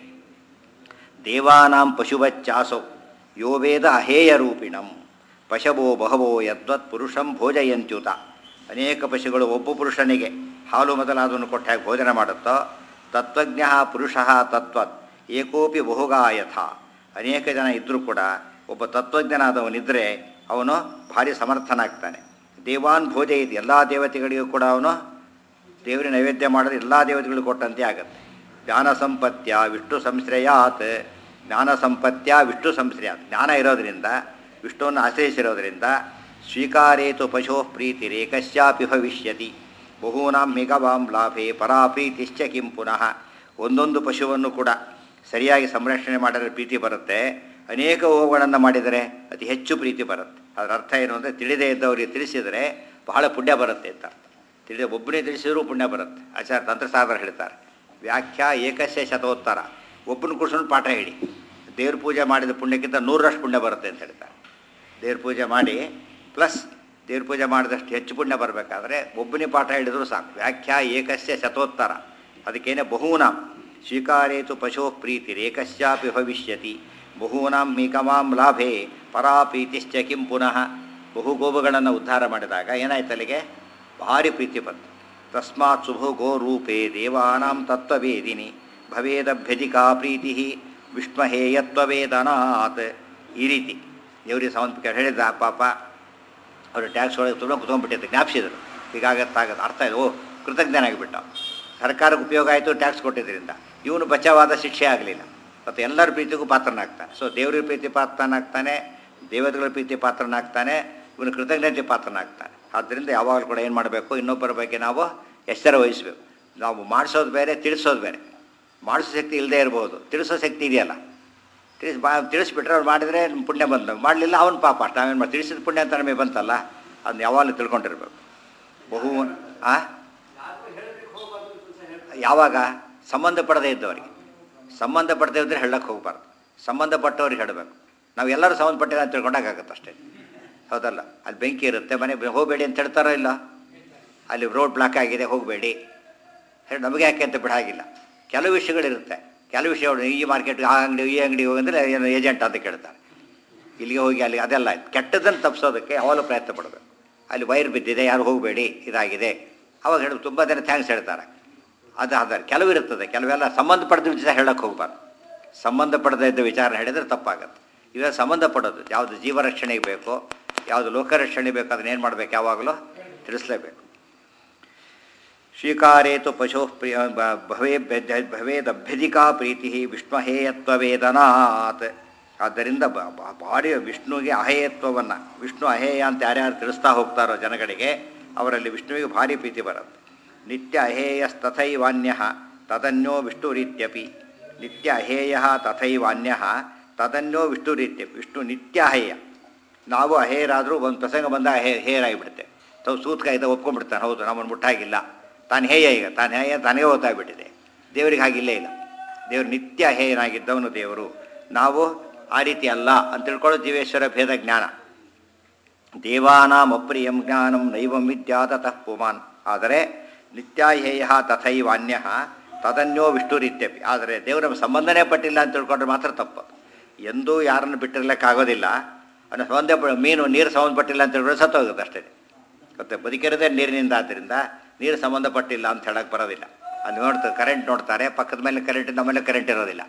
ದೇವಾನಾಂ ಪಶುವಚ್ಚಾಸೌ ಯೋ ವೇದ ಅಹೇಯರೂಪಿಣಂ ಪಶವೋ ಬಹವೋ ಯದ್ವತ್ ಪುರುಷಂ ಭೋಜಯಂತ್ಯುತ ಅನೇಕ ಪಶುಗಳು ಒಬ್ಬ ಪುರುಷನಿಗೆ ಹಾಲು ಮೊದಲಾದವನ್ನು ಕೊಟ್ಟ ಹಾಗೆ ಭೋಜನ ಮಾಡುತ್ತೋ ತತ್ವಜ್ಞ ಪುರುಷ ತತ್ವತ್ ಏಕೋಪಿ ಬಹುಗಾ ಯಥ ಅನೇಕ ಜನ ಇದ್ದರೂ ಕೂಡ ಒಬ್ಬ ತತ್ವಜ್ಞನಾದವನಿದ್ದರೆ ಅವನು ಭಾರಿ ಸಮರ್ಥನಾಗ್ತಾನೆ ದೇವಾನ್ ಭೋಜಯಿತಿ ಎಲ್ಲ ದೇವತೆಗಳಿಗೂ ಕೂಡ ಅವನು ದೇವರಿಗೆ ನೈವೇದ್ಯ ಮಾಡೋದು ಎಲ್ಲ ದೇವತೆಗಳು ಕೊಟ್ಟಂತೆ ಆಗುತ್ತೆ ಜ್ಞಾನ ಸಂಪತ್ಯ ವಿಷ್ಣು ಸಂಶ್ರಯಾತ್ ಜ್ಞಾನ ಸಂಪತ್ಯ ವಿಷ್ಣು ಸಂಶ್ರಯಾತ್ ಜ್ಞಾನ ಇರೋದರಿಂದ ವಿಷ್ಣುವನ್ನು ಆಶ್ರಯಿಸಿರೋದರಿಂದ ಸ್ವೀಕಾರೇತು ಪಶೋ ಪ್ರೀತಿ ರೇಕಶ್ಯಾಪಿ ಭವಿಷ್ಯತಿ ಬಹೂನಾಂ ಮಿಗವಾಂ ಲಾಭೆ ಪರಾ ಪ್ರೀತಿಶ್ಚ ಕಿಂ ಪುನಃ ಒಂದೊಂದು ಪಶುವನ್ನು ಕೂಡ ಸರಿಯಾಗಿ ಸಂರಕ್ಷಣೆ ಮಾಡಿದರೆ ಪ್ರೀತಿ ಬರುತ್ತೆ ಅನೇಕ ಹೋಮಗಳನ್ನು ಮಾಡಿದರೆ ಅತಿ ಹೆಚ್ಚು ಪ್ರೀತಿ ಬರುತ್ತೆ ಅದರ ಅರ್ಥ ಏನು ಅಂದರೆ ತಿಳಿದೇ ಇದ್ದವರಿಗೆ ತಿಳಿಸಿದರೆ ಬಹಳ ಪುಣ್ಯ ಬರುತ್ತೆ ಅಂತ ಅರ್ಥ ತಿಳಿದ ಒಬ್ಬನೇ ತಿಳಿಸಿದರೂ ಪುಣ್ಯ ಬರುತ್ತೆ ಆಚಾರ ತಂತ್ರಸಾಧನ ಹೇಳ್ತಾರೆ ವ್ಯಾಖ್ಯಾ ಏಕಸ್ಯ ಶತೋತ್ತರ ಒಬ್ಬನ ಕುಡ್ಸ್ಕೊಂಡು ಪಾಠ ಹೇಳಿ ದೇವ್ರ ಪೂಜೆ ಮಾಡಿದ ಪುಣ್ಯಕ್ಕಿಂತ ನೂರರಷ್ಟು ಪುಣ್ಯ ಬರುತ್ತೆ ಅಂತ ಹೇಳ್ತಾರೆ ದೇವ್ರ ಪೂಜೆ ಮಾಡಿ ಪ್ಲಸ್ ದೇವ್ರ ಪೂಜೆ ಮಾಡಿದಷ್ಟು ಹೆಚ್ಚು ಪುಣ್ಯ ಬರಬೇಕಾದ್ರೆ ಒಬ್ಬನೇ ಪಾಠ ಹೇಳಿದರೂ ಸಾಕು ವ್ಯಾಖ್ಯಾ ಏಕಸ್ಯ ಶತೋತ್ತರ ಅದಕ್ಕೇನೆ ಬಹೂನಾಂ ಸ್ವೀಕಾರೇತು ಪಶೋ ಪ್ರೀತಿ ಏಕಸ್ಯಾಪಿ ಭವಿಷ್ಯತಿ ಬಹೂನಾಂ ಮೀಕಮಾಂ ಲಾಭೆ ಪರಾ ಪ್ರೀತಿಶ್ಚ ಕಿಂ ಪುನಃ ಬಹು ಗೋವುಗಳನ್ನು ಉದ್ಧಾರ ಮಾಡಿದಾಗ ಏನಾಯ್ತು ಅಲ್ಲಿಗೆ ಭಾರಿ ಪ್ರೀತಿ ಬಂತು ತಸ್ಮಾತ್ ಶುಭೋ ಗೋರೂಪೇ ದೇವಾನಾಂ ತತ್ವವೇದಿನಿ ಭವೇದಭ್ಯಧಿಕಾ ಪ್ರೀತಿ ವಿಷ್ಮಹೇಯತ್ವವೇದನಾತ್ ಈ ರೀತಿ ದೇವರಿಗೆ ಸಂಬಂಧ ಹೇಳಿದ ಪಾಪ ಅವರು ಟ್ಯಾಕ್ಸ್ ಒಳಗೆ ತುಂಬ ಕುತ್ಕೊಂಡ್ಬಿಟ್ಟಿದ್ದೆ ಜ್ಞಾಪಿಸಿದರು ಹೀಗಾಗತ್ತಾಗತ್ತೆ ಅರ್ಥ ಇದೆ ಓ ಕೃತಜ್ಞನಾಗಿಬಿಟ್ಟ ಸರ್ಕಾರಕ್ಕೆ ಉಪಯೋಗ ಆಯಿತು ಟ್ಯಾಕ್ಸ್ ಕೊಟ್ಟಿದ್ದರಿಂದ ಇವನು ಬಚಾವಾದ ಶಿಕ್ಷೆ ಆಗಲಿಲ್ಲ ಮತ್ತು ಎಲ್ಲರ ಪ್ರೀತಿಗೂ ಪಾತ್ರನಾಗ್ತಾನೆ ಸೊ ದೇವರ ಪ್ರೀತಿ ಪಾತ್ರನಾಗ್ತಾನೆ ದೇವತೆಗಳ ಪ್ರೀತಿ ಪಾತ್ರನಾಗ್ತಾನೆ ಇವನು ಕೃತಜ್ಞತೆ ಪಾತ್ರನಾಗ್ತಾನೆ ಆದ್ದರಿಂದ ಯಾವಾಗಲೂ ಕೂಡ ಏನು ಮಾಡಬೇಕು ಇನ್ನೊಬ್ಬರ ಬಗ್ಗೆ ನಾವು ಎಚ್ಚರ ವಹಿಸಬೇಕು ನಾವು ಮಾಡಿಸೋದು ಬೇರೆ ತಿಳಿಸೋದು ಬೇರೆ ಮಾಡಿಸೋ ಶಕ್ತಿ ಇಲ್ಲದೆ ಇರ್ಬೋದು ತಿಳಿಸೋ ಶಕ್ತಿ ಇದೆಯಲ್ಲ ತಿಳಿಸ್ ಬಾ ತಿಳಿಸ್ಬಿಟ್ರೆ ಅವ್ರು ಮಾಡಿದರೆ ಪುಣ್ಯ ಬಂತು ಮಾಡಲಿಲ್ಲ ಅವನು ಪಾಪ ನಾವೇನು ಮಾಡಿ ತಿಳಿಸಿದ ಪುಣ್ಯ ಅಂತ ನಮಗೆ ಬಂತಲ್ಲ ಅದನ್ನ ಯಾವಾಗಲೂ ತಿಳ್ಕೊಂಡಿರ್ಬೇಕು ಬಹು ಆ ಯಾವಾಗ ಸಂಬಂಧಪಡದೇ ಇದ್ದವರಿಗೆ ಸಂಬಂಧಪಡದೇ ಇದ್ದರೆ ಹೇಳಕ್ಕೆ ಹೋಗಬಾರ್ದು ಸಂಬಂಧಪಟ್ಟವ್ರಿಗೆ ಹೇಳಬೇಕು ನಾವು ಎಲ್ಲರೂ ಸಂಬಂಧಪಟ್ಟಿಲ್ಲ ಅಂತ ತಿಳ್ಕೊಂಡಾಗತ್ತೆ ಅಷ್ಟೇ ಹೌದಲ್ಲ ಅಲ್ಲಿ ಬೆಂಕಿ ಇರುತ್ತೆ ಮನೆ ಹೋಗಬೇಡಿ ಅಂತ ಹೇಳ್ತಾರೋ ಇಲ್ಲ ಅಲ್ಲಿ ರೋಡ್ ಬ್ಲಾಕ್ ಆಗಿದೆ ಹೋಗಬೇಡಿ ಹೇಳಿ ನಮಗೆ ಯಾಕೆ ಅಂತ ಬಿಡಾಗಿಲ್ಲ ಕೆಲವು ವಿಷಯಗಳಿರುತ್ತೆ ಕೆಲವು ವಿಷಯಗಳು ಈ ಮಾರ್ಕೆಟ್ಗೆ ಆ ಅಂಗಡಿ ಈ ಅಂಗಡಿಗೆ ಹೋಗಂದ್ರೆ ಏನು ಏಜೆಂಟ್ ಅಂತ ಕೇಳ್ತಾರೆ ಇಲ್ಲಿಗೆ ಹೋಗಿ ಅಲ್ಲಿ ಅದೆಲ್ಲ ಕೆಟ್ಟದನ್ನು ತಪ್ಪಿಸೋದಕ್ಕೆ ಯಾವಾಗಲೂ ಪ್ರಯತ್ನ ಪಡಬೇಕು ಅಲ್ಲಿ ವೈರ್ ಬಿದ್ದಿದೆ ಯಾರು ಹೋಗಬೇಡಿ ಇದಾಗಿದೆ ಅವಾಗ ಹೇಳಿ ತುಂಬ ಜನ ಥ್ಯಾಂಕ್ಸ್ ಹೇಳ್ತಾರೆ ಅದು ಅದಾರೆ ಕೆಲವು ಇರ್ತದೆ ಕೆಲವೆಲ್ಲ ಸಂಬಂಧಪಡದ ವಿಚಾರ ಹೇಳಕ್ಕೆ ಹೋಗ್ಬಾರ್ದು ಸಂಬಂಧಪಡದ ಇದ್ದ ವಿಚಾರ ಹೇಳಿದರೆ ತಪ್ಪಾಗತ್ತೆ ಇವಾಗ ಸಂಬಂಧಪಡೋದು ಯಾವುದು ಜೀವರಕ್ಷಣೆಗೆ ಬೇಕೋ ಯಾವುದು ಲೋಕರಕ್ಷಣೆ ಬೇಕೋ ಅದನ್ನ ಏನು ಮಾಡಬೇಕು ಯಾವಾಗಲೂ ತಿಳಿಸ್ಲೇಬೇಕು ಸ್ವೀಕಾರೇತು ಪಶು ಪ್ರಿಯ ಬ- ಭವೇ ಭವೇದಭ್ಯಧಿಕಾ ಪ್ರೀತಿ ವಿಷ್ಣುಹೇಯತ್ವವೇದನಾತ್ ಆದ್ದರಿಂದ ಬ- ಬ- ಭಾರಿ ವಿಷ್ಣುವಿಗೆ ಅಹೇಯತ್ವವನ್ನು ವಿಷ್ಣು ಅಹೇಯ ಅಂತ ಯಾರ್ಯಾರು ತಿಳಿಸ್ತಾ ಹೋಗ್ತಾರೋ ಜನಗಳಿಗೆ ಅವರಲ್ಲಿ ವಿಷ್ಣುವಿಗೆ ಭಾರಿ ಪ್ರೀತಿ ಬರುತ್ತೆ ನಿತ್ಯ ಅಹೇಯಸ್ತಥೈವಾನ್ಯ ತದನ್ಯೋ ವಿಷ್ಣುರೀತ್ಯಪಿ ನಿತ್ಯ ಅಹೇಯ ತಥೈವಾನ್ಯ ತದನ್ಯೋ ವಿಷ್ಣುರೀತ್ಯಪಿ ವಿಷ್ಣು ನಿತ್ಯ ಅಹೇಯ ನಾವು ಅಹೇಯರಾದರೂ ಒಂದು ಪ್ರಸಂಗ ಬಂದ ಹೇ ಹೇಯರಾಗಿಬಿಡುತ್ತೆ ತಾವು ಸೂತ್ಕಾಯ್ದ ಒಪ್ಕೊಂಡ್ಬಿಡ್ತಾನೆ ಹೌದು ನಮ್ಮನ್ನು ಮುಟ್ಟಾಗಿಲ್ಲ ತಾನು ಹೇಯ ಈಗ ತಾನು ಹೇಯ ತನಗೇ ಗೊತ್ತಾಗ್ಬಿಟ್ಟಿದೆ ದೇವರಿಗೆ ಹಾಗಿಲ್ಲೇ ಇಲ್ಲ ದೇವರು ನಿತ್ಯ ಹೇಯನಾಗಿದ್ದವನು ದೇವರು ನಾವು ಆ ರೀತಿ ಅಲ್ಲ ಅಂತ ತಿಳ್ಕೊಳ್ಳೋ ಜೀವೇಶ್ವರ ಭೇದ ಜ್ಞಾನ ದೇವಾನಾಂ ಅಪ್ರಿಯಂ ಜ್ಞಾನಂ ನೈವಂ ವಿದ್ಯಾತಃ ಪುಮಾನ್ ಆದರೆ ನಿತ್ಯಾಹೇಯ ತಥೈವಾನ್ಯ ತದನ್ಯೋ ವಿಷ್ಣುರಿತ್ಯಪಿ ಆದರೆ ದೇವರು ನಮ್ಮ ಸಂಬಂಧನೇ ಪಟ್ಟಿಲ್ಲ ಅಂತ ತಿಳ್ಕೊಂಡ್ರೆ ಮಾತ್ರ ತಪ್ಪು ಎಂದೂ ಯಾರನ್ನು ಬಿಟ್ಟಿರ್ಲಿಕ್ಕಾಗೋದಿಲ್ಲ ಅನ್ನೋ ಸಂಬಂಧ ಪ- ಮೀನು ನೀರು ಸಂಬಂಧಪಟ್ಟಿಲ್ಲ ಅಂತ ಹೇಳಿದ್ರೆ ಸತ್ತೋಗುತ್ತೆ ಅಷ್ಟೇ ಮತ್ತೆ ಬದುಕಿರೋದೇ ನೀರಿನಿಂದ ಆದ್ದರಿಂದ ನೀರು ಸಂಬಂಧಪಟ್ಟಿಲ್ಲ ಅಂತ ಹೇಳಕ್ಕೆ ಬರೋದಿಲ್ಲ ಅದು ನೋಡ್ತಾರೆ ಕರೆಂಟ್ ನೋಡ್ತಾರೆ ಪಕ್ಕದ ಮೇಲೆ ಕರೆಂಟ್ ನಮ್ಮಲ್ಲಿ ಕರೆಂಟ್ ಇರೋದಿಲ್ಲ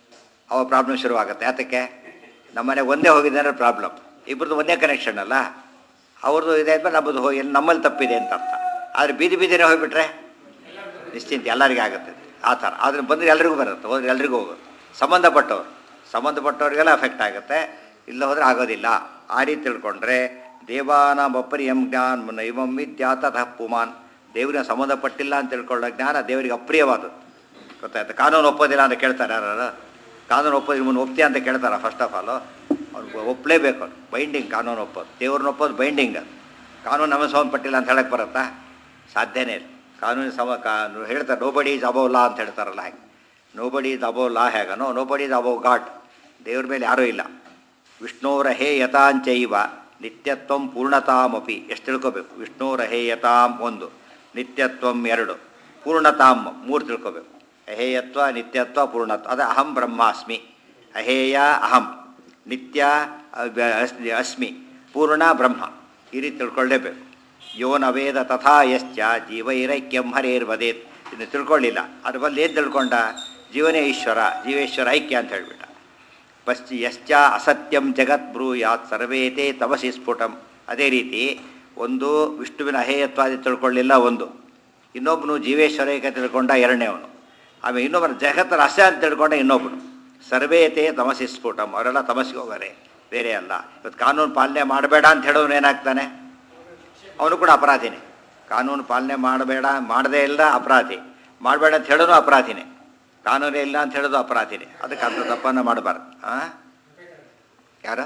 ಅವ ಪ್ರಾಬ್ಲಮ್ ಶುರುವಾಗುತ್ತೆ ಯಾತಕ್ಕೆ ನಮ್ಮನೆ ಒಂದೇ ಹೋಗಿದೆ ಅಂದರೆ ಪ್ರಾಬ್ಲಮ್ ಇಬ್ಬರದ್ದು ಒಂದೇ ಕನೆಕ್ಷನ್ ಅಲ್ಲ ಅವ್ರದ್ದು ಇದೆ ಅಂದ್ರೆ ನಮ್ಮದು ಹೋಗಿ ನಮ್ಮಲ್ಲಿ ತಪ್ಪಿದೆ ಅಂತ ಅರ್ಥ ಆದರೆ ಬೀದಿ ಬೀದಿನೇ ಹೋಗಿಬಿಟ್ರೆ ನಿಶ್ಚಿಂತೆ ಎಲ್ಲರಿಗೂ ಆಗುತ್ತೆ ಆ ಥರ ಆದರೆ ಬಂದರೆ ಎಲ್ರಿಗೂ ಬರುತ್ತೆ ಹೋದ್ರೆ ಎಲ್ರಿಗೂ ಹೋಗುತ್ತೆ ಸಂಬಂಧಪಟ್ಟವ್ರು ಸಂಬಂಧಪಟ್ಟವ್ರಿಗೆಲ್ಲ ಅಫೆಕ್ಟ್ ಆಗುತ್ತೆ ಇಲ್ಲ ಹೋದರೆ ಆಗೋದಿಲ್ಲ ಆ ರೀತಿ ತಿಳ್ಕೊಂಡ್ರೆ ದೇವಾನಾಂ ಅಪ್ರಿಯಂ ಜ್ಞಾನ್ ನೈವಂ ವಿದ್ಯಾ ತತಃ ಪುಮಾನ್ ದೇವರಿಗೆ ಸಂಬಂಧಪಟ್ಟಿಲ್ಲ ಅಂತ ತಿಳ್ಕೊಳ್ಳೋ ಜ್ಞಾನ ದೇವರಿಗೆ ಅಪ್ರಿಯವಾದದ್ದು ಗೊತ್ತಾಯ್ತು ಕಾನೂನು ಒಪ್ಪೋದಿಲ್ಲ ಅಂತ ಕೇಳ್ತಾರೆ ಯಾರು ಕಾನೂನು ಒಪ್ಪೋದು ಮುನ್ನ ಒಪ್ತೀಯ ಅಂತ ಕೇಳ್ತಾರೆ ಫಸ್ಟ್ ಆಫ್ ಆಲು ಅವ್ರಿಗೆ ಒಪ್ಪಲೇಬೇಕು ಅದು ಬೈಂಡಿಂಗ್ ಕಾನೂನು ಒಪ್ಪೋದು ದೇವ್ರನ್ನ ಒಪ್ಪೋದು ಬೈಂಡಿಂಗ್ ಅದು ಕಾನೂನು ನಮಗೆ ಸಂಬಂಧಪಟ್ಟಿಲ್ಲ ಅಂತ ಹೇಳಕ್ಕೆ ಬರುತ್ತಾ ಸಾಧ್ಯನೇ ಇಲ್ಲ ಕಾನೂನು ಸಮ ಕಾನೂನು ಹೇಳ್ತಾರೆ ನೋಬಡಿ ಈಸ್ ಅಬೌವ್ ಲಾ ಅಂತ ಹೇಳ್ತಾರಲ್ಲ ಹಾಗೆ ನೋಬಡಿ ಈಸ್ ಅಬೌವ್ ಲಾ ಹೇಗನೋ ನೋಬಡಿ ಈಸ್ ಅಬೌವ್ ಗಾಡ್ ದೇವ್ರ ಮೇಲೆ ಯಾರೂ ಇಲ್ಲ ವಿಷ್ಣೋರ ಹೇ ಯಥಾಂಚೈವ ನಿತ್ಯತ್ವಂ ಪೂರ್ಣತಾಮಪಿ ಎಷ್ಟು ತಿಳ್ಕೊಬೇಕು ವಿಷ್ಣೋರ ಹೇ ಯತಾಂ ಒಂದು ನಿತ್ಯತ್ವಂ ಎರಡು ಪೂರ್ಣತಾಂ ಮೂರು ತಿಳ್ಕೊಬೇಕು ಅಹೇಯತ್ವ ನಿತ್ಯತ್ವ ಪೂರ್ಣತ್ವ ಅದು ಅಹಂ ಬ್ರಹ್ಮಾಸ್ಮಿ ಅಹೇಯ ಅಹಂ ನಿತ್ಯ ಅ- ಅಸ್- ಅಸ್ಮಿ ಪೂರ್ಣ ಬ್ರಹ್ಮ ಈ ರೀತಿ ತಿಳ್ಕೊಳ್ಳೇಬೇಕು ಯೋ ನ ವೇದ ತಥಾ ಯಶ್ಚ ಜೀವೈರೈಕ್ಯಂ ಹರೇರ್ವದೇತ್ ಇನ್ನು ತಿಳ್ಕೊಳ್ಳಿಲ್ಲ ಅದ್ರ ಬಲ್ಲಿ ಏನು ತಿಳ್ಕೊಂಡ ಜೀವನೇ ಈಶ್ವರ ಜೀವೇಶ್ವರ ಐಕ್ಯ ಅಂತ ಹೇಳ್ಬಿಟ್ಟ ಪಶ್ಚಿ ಯಶ್ಚ ಅಸತ್ಯಂ ಜಗತ್ ಬ್ರೂಯಾತ್ ಸರ್ವೇತೇ ತಮಸಿ ಸ್ಫುಟಂ ಅದೇ ರೀತಿ ಒಂದು ವಿಷ್ಣುವಿನ ಅಹೇಯತ್ವಾದಿ ತಿಳ್ಕೊಳ್ಳಿಲ್ಲ ಒಂದು ಇನ್ನೊಬ್ಬನು ಜೀವೇಶ್ವರೈಕ ತಿಳ್ಕೊಂಡ ಎರಡನೇವನು ಆಮೇಲೆ ಇನ್ನೊಬ್ಬನ ಜಗತ್ತರ ಅಸ ಅಂತ ತಿಳ್ಕೊಂಡ ಇನ್ನೊಬ್ಬನು ಸರ್ವೇತೇ ತಮಸಿ ಸ್ಫುಟಂ ಅವರೆಲ್ಲ ತಮಸ್ಸಿಗೆ ಹೋಗಾರೆ ಬೇರೆ ಅಲ್ಲ ಇವತ್ತು ಕಾನೂನು ಪಾಲನೆ ಮಾಡಬೇಡ ಅಂತ ಹೇಳೋನು ಏನಾಗ್ತಾನೆ ಅವನು ಕೂಡ ಅಪರಾಧಿನೇ ಕಾನೂನು ಪಾಲನೆ ಮಾಡಬೇಡ ಮಾಡದೇ ಇಲ್ಲ ಅಪರಾಧಿ ಮಾಡಬೇಡ ಅಂತ ಹೇಳೋನು ಅಪರಾಧಿನೇ ಕಾನೂನೇ ಇಲ್ಲ ಅಂತ ಹೇಳೋದು ಅಪರಾಧಿನೇ ಅದಕ್ಕೆ ಅಂಥ ತಪ್ಪನ್ನು ಮಾಡಬಾರ್ದು ಹಾಂ ಯಾರು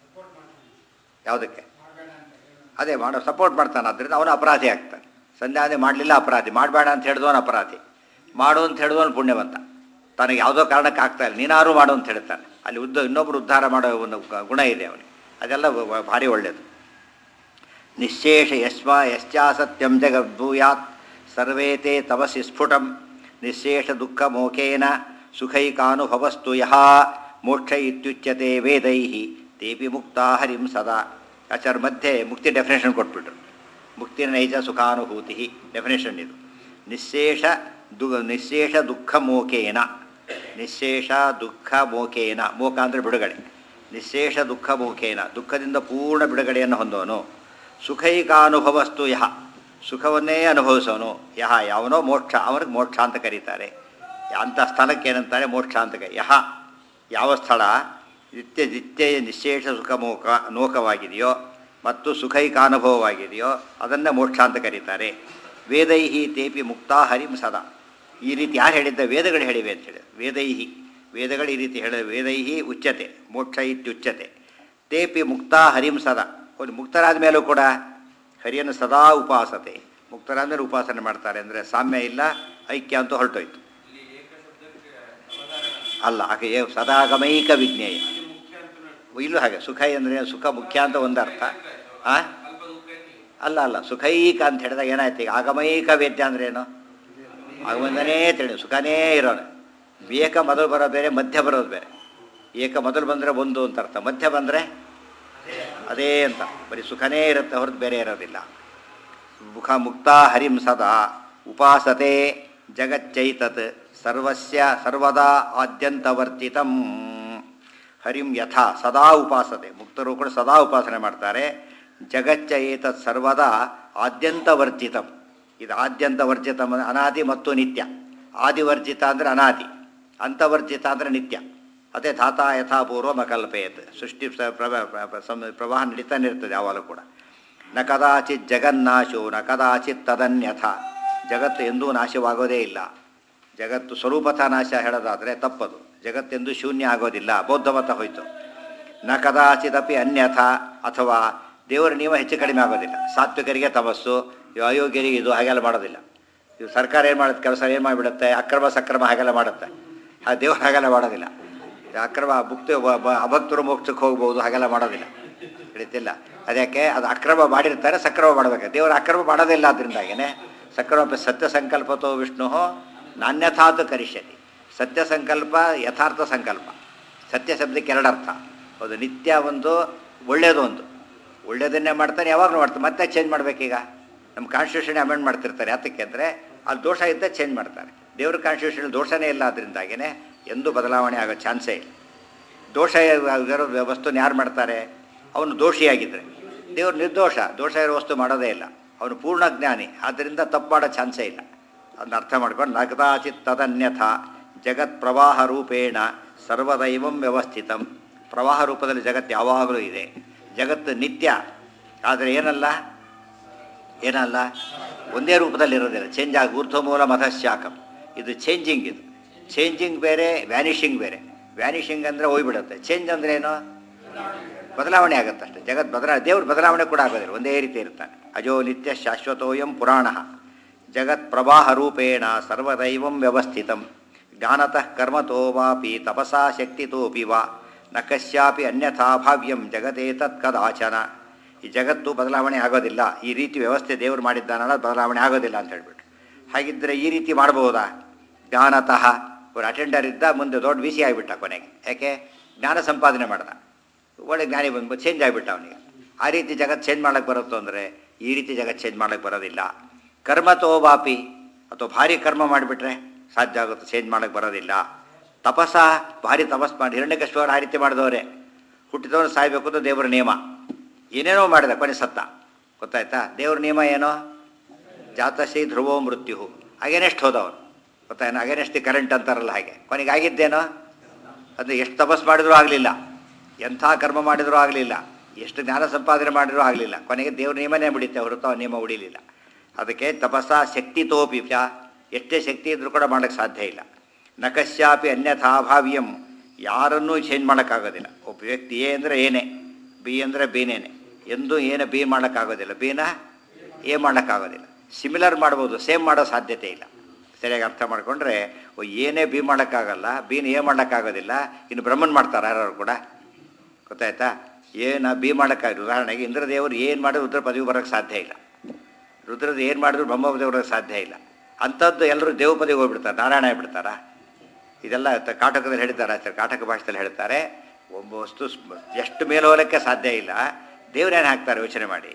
ಯಾವುದಕ್ಕೆ ಅದೇ ಮಾಡೋ ಸಪೋರ್ಟ್ ಮಾಡ್ತಾನೆ ಆದ್ದರಿಂದ ಅವನು ಅಪರಾಧಿ ಆಗ್ತಾನೆ ಸಂಧ್ಯಾನೆ ಮಾಡಲಿಲ್ಲ ಅಪರಾಧಿ ಮಾಡಬೇಡ ಅಂತ ಹೇಳಿದವನು ಅಪರಾಧಿ ಮಾಡು ಅಂತ ಹೇಳಿದವನು ಪುಣ್ಯವಂತ ತನಗೆ ಯಾವುದೋ ಕಾರಣಕ್ಕೆ ಆಗ್ತಾ ಇಲ್ಲ ನೀನಾರು ಮಾಡು ಅಂತ ಹೇಳ್ತಾನೆ ಅಲ್ಲಿ ಉದ್ದ ಇನ್ನೊಬ್ಬರು ಉದ್ಧಾರ ಮಾಡೋ ಒಂದು ಗುಣ ಇದೆ ಅವನಿಗೆ ಅದೆಲ್ಲ ವ- ವ- ಭಾರಿ ಒಳ್ಳೆಯದು ನಿಶೇಷ ಯಸ್ಮ ಯಶ್ಚಾಸತ್ಯಂ ಜಗದ್ಭೂಯಾತ್ ಸರ್ವೇತೆ ತವಸಿ ಸ್ಫುಟಂ ನಿಶೇಷ ದುಃಖ ಮೋಖೇನ ಸುಖೈಕಾನುಭವಸ್ತು ಯಹ ಮೋಕ್ಷ ಇತ್ಯುಚ್ಯತೆ ವೇದೈ ತೇಪಿ ಮುಕ್ತಾ ಹರಿಂ ಸದಾ ಆಚಾರ ಮಧ್ಯೆ ಮುಕ್ತಿ ಡೆಫಿನೇಷನ್ ಕೊಟ್ಬಿಟ್ರು ಮುಕ್ತಿ ನೈಜ ಸುಖಾನುಭೂತಿ ಡೆಫಿನೇಷನ್ ಇದು ನಿಶೇಷ ದು ನಿಶೇಷ ದುಃಖ ಮೋಖೇನ ನಿಶೇಷ ದುಃಖ ಮೋಖೇನ ಮೋಕ ಅಂದರೆ ಬಿಡುಗಡೆ ನಿಶೇಷ ದುಃಖ ಮೋಖೇನ ದುಃಖದಿಂದ ಪೂರ್ಣ ಬಿಡುಗಡೆಯನ್ನು ಹೊಂದೋನು ಸುಖೈಕಾನುಭವಸ್ತು ಯಹ ಸುಖವನ್ನೇ ಅನುಭವಿಸೋನು ಯಹ ಯಾವನೋ ಮೋಕ್ಷ ಅವನಿಗೆ ಮೋಕ್ಷ ಅಂತ ಕರೀತಾರೆ ಅಂಥ ಸ್ಥಳಕ್ಕೆ ಏನಂತಾರೆ ಮೋಕ್ಷ ಅಂತ ಕರಿ ಯಹ ಯಾವ ಸ್ಥಳ ನಿತ್ಯ ನಿತ್ಯ ನಿಶೇಷ ಸುಖ ಮೋಕ ನೋಕವಾಗಿದೆಯೋ ಮತ್ತು ಸುಖೈಕಾನುಭವವಾಗಿದೆಯೋ ಅದನ್ನು ಮೋಕ್ಷ ಅಂತ ಕರೀತಾರೆ ವೇದೈಹಿ ತೇಪಿ ಮುಕ್ತಾ ಹರಿಂ ಸದಾ ಈ ರೀತಿ ಯಾರು ಹೇಳಿದ್ದ ವೇದಗಳು ಹೇಳಿವೆ ಅಂತ ಹೇಳಿ ವೇದೈಹಿ ವೇದಗಳು ಈ ರೀತಿ ಹೇಳ ವೇದೈಹಿ ಉಚ್ಚತೆ ಮೋಕ್ಷ ಇತ್ಯುಚ್ಯತೆ ತೇಪಿ ಮುಕ್ತಾ ಹರಿಂ ಸದಾ ಒಂದು ಮುಕ್ತರಾದ ಮೇಲೂ ಕೂಡ ಹರಿಯನ್ನು ಸದಾ ಉಪಾಸತೆ ಮುಕ್ತರಾದ ಮೇಲೆ ಉಪಾಸನೆ ಮಾಡ್ತಾರೆ ಅಂದರೆ ಸಾಮ್ಯ ಇಲ್ಲ ಐಕ್ಯ ಅಂತೂ ಹೊರಟೋಯ್ತು ಇಲ್ಲಿ ಏಕ ಶಬ್ದಕ್ಕೆ ಅವಧಾರಣ ಅಲ್ಲ ಹಾಗೆ ಏ- ಸದಾಗಮೈಕ ವಿಜ್ಞೇಯ ಅಲ್ಲಿ ಮುಖ್ಯ ಅಂತ ಇಲ್ಲೂ ಹಾಗೆ ಸುಖ ಅಂದರೆ ಸುಖ ಮುಖ್ಯ ಅಂತ ಒಂದು ಅರ್ಥ ಆ ಅಲ್ಪ ದುಃಖ ಇದೆ. ಅಲ್ಲ ಅಲ್ಲ ಸುಖೈಕ ಅಂತ ಹೇಳಿದಾಗ ಏನಾಯ್ತು ಈಗ ಆಗಮೈಕ ವೇದ್ಯ ಅಂದ್ರೆ ಏನು ಆಗಮಂದನೇ ತಿಳಿ ಸುಖನೇ ಇರೋನು ಏಕ ಮೊದಲು ಬರೋದು ಬೇರೆ ಮಧ್ಯ ಬರೋದು ಬೇರೆ ಏಕ ಮೊದಲು ಬಂದರೆ ಒಂದು ಅಂತ ಅರ್ಥ ಮಧ್ಯ ಬಂದರೆ ಅದೇ ಅಂತ ಬರೀ ಸುಖನೇ ಇರುತ್ತೆ ಹೊರತು ಬೇರೆ ಇರೋದಿಲ್ಲ ಮುಖ ಮುಕ್ತ ಹರಿಂ ಸದಾ ಉಪಾಸತೆ ಜಗಚ್ಚೈತತ್ ಸರ್ವಸ್ಯ ಸರ್ವದಾ ಆದ್ಯಂತವರ್ತಿತಂ ಹರಿಂ ಯಥಾ ಸದಾ ಉಪಾಸತೆ ಮುಕ್ತರು ಕೂಡ ಸದಾ ಉಪಾಸನೆ ಮಾಡ್ತಾರೆ ಜಗಚ್ಚ ಏತತ್ ಸರ್ವದಾ ಆದ್ಯಂತವರ್ಜಿತಂ ಇದು ಆದ್ಯಂತವರ್ಜಿತಂ ಅಂದ್ರೆ ಅನಾದಿ ಮತ್ತು ನಿತ್ಯ ಆದಿವರ್ಜಿತ ಅಂದರೆ ಅನಾದಿ ಅಂತವರ್ಜಿತ ಅಂದರೆ ನಿತ್ಯ ಅದೇ ಧಾತಾ ಯಥಾಪೂರ್ವ ಕಲ್ಪಯತ್ ಸೃಷ್ಟಿ ಸ- ಪ್ರವ- ಪ್ರ- ಸಂ- ಪ್ರವಾಹ ನಡೀತಾನೆ ಇರ್ತದೆ ಯಾವಾಗಲೂ ಕೂಡ ನ ಕದಾಚಿತ್ ಜಗನ್ನಾಶೋ ನ ಕದಾಚಿತ್ ತದನ್ಯಥ ಜಗತ್ತು ಎಂದೂ ನಾಶವಾಗೋದೇ ಇಲ್ಲ ಜಗತ್ತು ಸ್ವರೂಪಥ ನಾಶ ಹೇಳೋದಾದರೆ ತಪ್ಪದು ಜಗತ್ತೆಂದೂ ಶೂನ್ಯ ಆಗೋದಿಲ್ಲ ಬೌದ್ಧಮತ ಹೋಯಿತು ನ ಕದಾಚಿದಪಿ ಅನ್ಯಥ ಅಥವಾ ದೇವರ ನಿಯಮ ಹೆಚ್ಚು ಕಡಿಮೆ ಆಗೋದಿಲ್ಲ ಸಾತ್ವಿಕರಿಗೆ ತಪಸ್ಸು ಇವು ಅಯೋಗ್ಯರಿಗೆ ಇದು ಹಾಗೆಲ್ಲ ಮಾಡೋದಿಲ್ಲ ಇವು ಸರ್ಕಾರ ಏನು ಮಾಡುತ್ತೆ ಕೆಲಸ ಏನು ಮಾಡಿಬಿಡುತ್ತೆ ಅಕ್ರಮ ಸಕ್ರಮ ಹಾಗೆಲ್ಲ ಮಾಡುತ್ತೆ ಆ ದೇವರು ಹಾಗೆಲ್ಲ ಮಾಡೋದಿಲ್ಲ ಇದು ಅಕ್ರಮ ಮುಕ್ತಿ ಬ- ಬ- ಅಭಕ್ತರು ಮೋಕ್ಷಕ್ಕೆ ಹೋಗ್ಬೋದು ಹಾಗೆಲ್ಲ ಮಾಡೋದಿಲ್ಲ ಹಿಡಿತಿಲ್ಲ ಅದಕ್ಕೆ ಅದು ಅಕ್ರಮ ಮಾಡಿರ್ತಾರೆ ಸಕ್ರಮ ಮಾಡಬೇಕು ದೇವರು ಅಕ್ರಮ ಮಾಡೋದಿಲ್ಲ ಅದರಿಂದಾಗೇನೆ ಸಕ್ರಮ ಸತ್ಯ ಸಂಕಲ್ಪತೋ ವಿಷ್ಣು ನಾನ್ಯಥಾತು ಕರಿಷ್ಯತಿ ಸತ್ಯ ಸಂಕಲ್ಪ ಯಥಾರ್ಥ ಸಂಕಲ್ಪ ಸತ್ಯ ಶಬ್ದಕ್ಕೆ ಎರಡು ಅರ್ಥ ಹೌದು ನಿತ್ಯ ಒಂದು ಒಳ್ಳೆಯದು ಒಂದು ಒಳ್ಳೆಯದನ್ನೇ ಮಾಡ್ತಾನೆ ಯಾವಾಗಲೂ ಮಾಡ್ತಾರೆ ಮತ್ತೆ ಚೇಂಜ್ ಮಾಡಬೇಕೀಗ ನಮ್ಮ ಕಾನ್ಸ್ಟಿಟ್ಯೂಷನ್ ಅಮೆಂಡ್ ಮಾಡ್ತಿರ್ತಾರೆ ಯಾತಕ್ಕೆ ಅಂದರೆ ಅಲ್ಲಿ ದೋಷ ಇದ್ದ ಚೇಂಜ್ ಮಾಡ್ತಾರೆ ದೇವ್ರ ಕಾನ್ಸ್ಟಿಟ್ಯೂಷನ್ ದೋಷನೇ ಇಲ್ಲ ಅದರಿಂದಾಗೇ ಎಂದೂ ಬದಲಾವಣೆ ಆಗೋ ಚಾನ್ಸೇ ಇಲ್ಲ ದೋಷ ಇರೋ ವಸ್ತುನ ಯಾರು ಮಾಡ್ತಾರೆ ಅವನು ದೋಷಿಯಾಗಿದ್ದರೆ ದೇವರು ನಿರ್ದೋಷ ದೋಷ ಇರೋ ವಸ್ತು ಮಾಡೋದೇ ಇಲ್ಲ ಅವನು ಪೂರ್ಣ ಜ್ಞಾನಿ ಆದ್ದರಿಂದ ತಪ್ಪು ಮಾಡೋ ಚಾನ್ಸೇ ಇಲ್ಲ ಅದನ್ನ ಅರ್ಥ ಮಾಡ್ಕೊಂಡು ನಗದಾಚಿತ್ ತದನ್ಯಥ ಜಗತ್ ಪ್ರವಾಹ ರೂಪೇಣ ಸರ್ವದೈವಂ ವ್ಯವಸ್ಥಿತಂ ಪ್ರವಾಹ ರೂಪದಲ್ಲಿ ಜಗತ್ತು ಯಾವಾಗಲೂ ಇದೆ ಜಗತ್ತು ನಿತ್ಯ ಆದರೆ ಏನಲ್ಲ ಏನಲ್ಲ ಒಂದೇ ರೂಪದಲ್ಲಿ ಇರೋದಿಲ್ಲ ಚೇಂಜ್ ಆಗಿ ಊರ್ಧ್ವಮೂಲ ಮಧಶಾಖಂ ಇದು ಚೇಂಜಿಂಗ್ ಇದು ಚೇಂಜಿಂಗ್ ಬೇರೆ ವ್ಯಾನಿಷಿಂಗ್ ಬೇರೆ ವ್ಯಾನಿಷಿಂಗ್ ಅಂದರೆ ಹೋಗ್ಬಿಡುತ್ತೆ ಚೇಂಜ್ ಅಂದ್ರೆ ಏನು ಬದಲಾವಣೆ ಆಗುತ್ತೆ ಅಷ್ಟೇ ಜಗತ್ ಬದಲಾವಣೆ ದೇವ್ರ ಬದಲಾವಣೆ ಕೂಡ ಆಗೋದಿಲ್ಲ ಒಂದೇ ರೀತಿ ಇರ್ತಾನೆ ಅಜೋ ನಿತ್ಯ ಶಾಶ್ವತೋಯಂ ಪುರಾಣ ಜಗತ್ ಪ್ರವಾಹ ರೂಪೇಣ ಸರ್ವದೈವಂ ವ್ಯವಸ್ಥಿತಂ ಜ್ಞಾನತಃ ಕರ್ಮತೋ ವಾಪಿ ತಪಸಾ ಶಕ್ತಿತೋಪಿ ವಾ ನ ಕಶ್ಯಾಪಿ ಅನ್ಯಥಾ ಭಾವ್ಯಂ ಜಗತೇತತ್ ಕದಾಚನ ಈ ಜಗತ್ತು ಬದಲಾವಣೆ ಆಗೋದಿಲ್ಲ ಈ ರೀತಿ ವ್ಯವಸ್ಥೆ ದೇವರು ಮಾಡಿದ್ದಾನಲ್ಲ ಬದಲಾವಣೆ ಆಗೋದಿಲ್ಲ ಅಂತ ಹೇಳ್ಬಿಟ್ಟು ಹಾಗಿದ್ದರೆ ಈ ರೀತಿ ಮಾಡಬಹುದಾ ಜ್ಞಾನತಃ ஒரு ಅಟೆಂಡರ್ ಇದ್ದ ಮುಂದೆ ದೊಡ್ಡ ವಿ ಸಿ ಆಗಿಬಿಟ್ಟ ಕೊನೆಗೆ ಯಾಕೆ ಜ್ಞಾನ ಸಂಪಾದನೆ ಮಾಡ್ದ ಒಳ್ಳೆ ಜ್ಞಾನಿ ಬಂದು ಚೇಂಜ್ ಆಗಿಬಿಟ್ಟ ಅವನಿಗೆ ಆ ರೀತಿ ಜಗತ್ತು ಚೇಂಜ್ ಮಾಡಕ್ಕೆ ಬರುತ್ತೋ ಅಂದರೆ ಈ ರೀತಿ ಜಗತ್ತು ಚೇಂಜ್ ಮಾಡಕ್ಕೆ ಬರೋದಿಲ್ಲ ಕರ್ಮತೋ ವಾಪಿ ಅಥವಾ ಭಾರಿ ಕರ್ಮ ಮಾಡಿಬಿಟ್ರೆ ಸಾಧ್ಯ ಆಗುತ್ತೆ ಚೇಂಜ್ ಮಾಡಕ್ಕೆ ಬರೋದಿಲ್ಲ ತಪಸ್ಸ ಭಾರಿ ತಪಸ್ ಮಾಡಿ ಹಿರಣ್ಯಕಶ್ವರು ಆ ರೀತಿ ಮಾಡಿದವರೇ ಹುಟ್ಟಿದವನು ಸಾಯ್ಬೇಕು ಅಂತ ದೇವರ ನಿಯಮ ಏನೇನೋ ಮಾಡಿದ ಕೊನೆ ಸತ್ತ ಗೊತ್ತಾಯ್ತಾ ದೇವ್ರ ನಿಯಮ ಏನೋ ಜಾತಶ್ರೀ ಧ್ರುವೋ ಮೃತ್ಯು ಅಗೇನೆಸ್ಟ್ ಹೋದವನು ಗೊತ್ತಾಯ್ನ ಅಗೇನೆಸ್ಟ್ ದಿ ಕರೆಂಟ್ ಅಂತಾರಲ್ಲ ಹಾಗೆ ಕೊನೆಗೆ ಆಗಿದ್ದೇನೋ ಅದು ಎಷ್ಟು ತಪಸ್ ಮಾಡಿದ್ರೂ ಆಗಲಿಲ್ಲ ಎಂಥ ಕರ್ಮ ಮಾಡಿದ್ರೂ ಆಗಲಿಲ್ಲ ಎಷ್ಟು ಜ್ಞಾನ ಸಂಪಾದನೆ ಮಾಡಿದ್ರೂ ಆಗಲಿಲ್ಲ ಕೊನೆಗೆ ದೇವ್ರ ನಿಯಮನೇ ಬಿಡುತ್ತೆ ಹೊರತು ಆ ನಿಯಮ ಉಳಿಲಿಲ್ಲ ಅದಕ್ಕೆ ತಪಸ್ಸ ಶಕ್ತಿ ತೋಪಿ ಚ ಎಷ್ಟೇ ಶಕ್ತಿ ಇದ್ರೂ ಕೂಡ ಮಾಡೋಕ್ಕೆ ಸಾಧ್ಯ ಇಲ್ಲ ನಕಶ್ಯಾಪಿ ಅನ್ಯಥಾ ಭಾವ್ಯಂ ಯಾರನ್ನೂ ಚೇಂಜ್ ಮಾಡೋಕ್ಕಾಗೋದಿಲ್ಲ ಒಬ್ಬ ವ್ಯಕ್ತಿ ಎ ಅಂದರೆ ಏನೇ ಬಿ ಅಂದರೆ ಬಿನೇನೆ ಎಂದೂ ಏನ ಬಿ ಮಾಡೋಕ್ಕಾಗೋದಿಲ್ಲ ಬಿನ ಎ ಮಾಡೋಕ್ಕಾಗೋದಿಲ್ಲ ಸಿಮಿಲರ್ ಮಾಡ್ಬೋದು ಸೇಮ್ ಮಾಡೋ ಸಾಧ್ಯತೆ ಇಲ್ಲ ಸರಿಯಾಗಿ ಅರ್ಥ ಮಾಡಿಕೊಂಡ್ರೆ ಏನೇ ಬಿ ಮಾಡೋಕ್ಕಾಗಲ್ಲ ಬಿನ ಎ ಮಾಡೋಕ್ಕಾಗೋದಿಲ್ಲ ಇನ್ನು ಬ್ರಹ್ಮನ್ ಮಾಡ್ತಾರೆ ಯಾರು ಕೂಡ ಗೊತ್ತಾಯ್ತಾ ಏನ ಬಿ ಮಾಡೋಕ್ಕಾಗಲ್ಲ ಉದಾಹರಣೆಗೆ ಇಂದ್ರದೇವರು ಏನು ಮಾಡಿದ್ರು ರುದ್ರ ಪದವಿ ಬರೋಕ್ಕೆ ಸಾಧ್ಯ ಇಲ್ಲ ರುದ್ರದ ಏನು ಮಾಡಿದ್ರು ಬ್ರಹ್ಮ ಪದವಿ ಬರೋಕ್ಕೆ ಸಾಧ್ಯ ಇಲ್ಲ ಅಂಥದ್ದು ಎಲ್ಲರೂ ದೇವ ಪದವಿಗೆ ಹೋಗ್ಬಿಡ್ತಾರೆ ನಾರಾಯಣ ಆಗ್ಬಿಡ್ತಾರಾ ಇದೆಲ್ಲ ತ- ಕಾಟಕದಲ್ಲಿ ಹೇಳ್ತಾರೆ ಆಚಾರ್ಯ ಕಾಟಕ ಭಾಷೆದಲ್ಲಿ ಹೇಳ್ತಾರೆ ಒಬ್ಬ ವಸ್ತು ಸ್- ಎಷ್ಟು ಮೇಲೆ ಹೋಗಲಿಕ್ಕೆ ಸಾಧ್ಯ ಇಲ್ಲ ದೇವರೇನು ಹಾಕ್ತಾರೆ ಯೋಚನೆ ಮಾಡಿ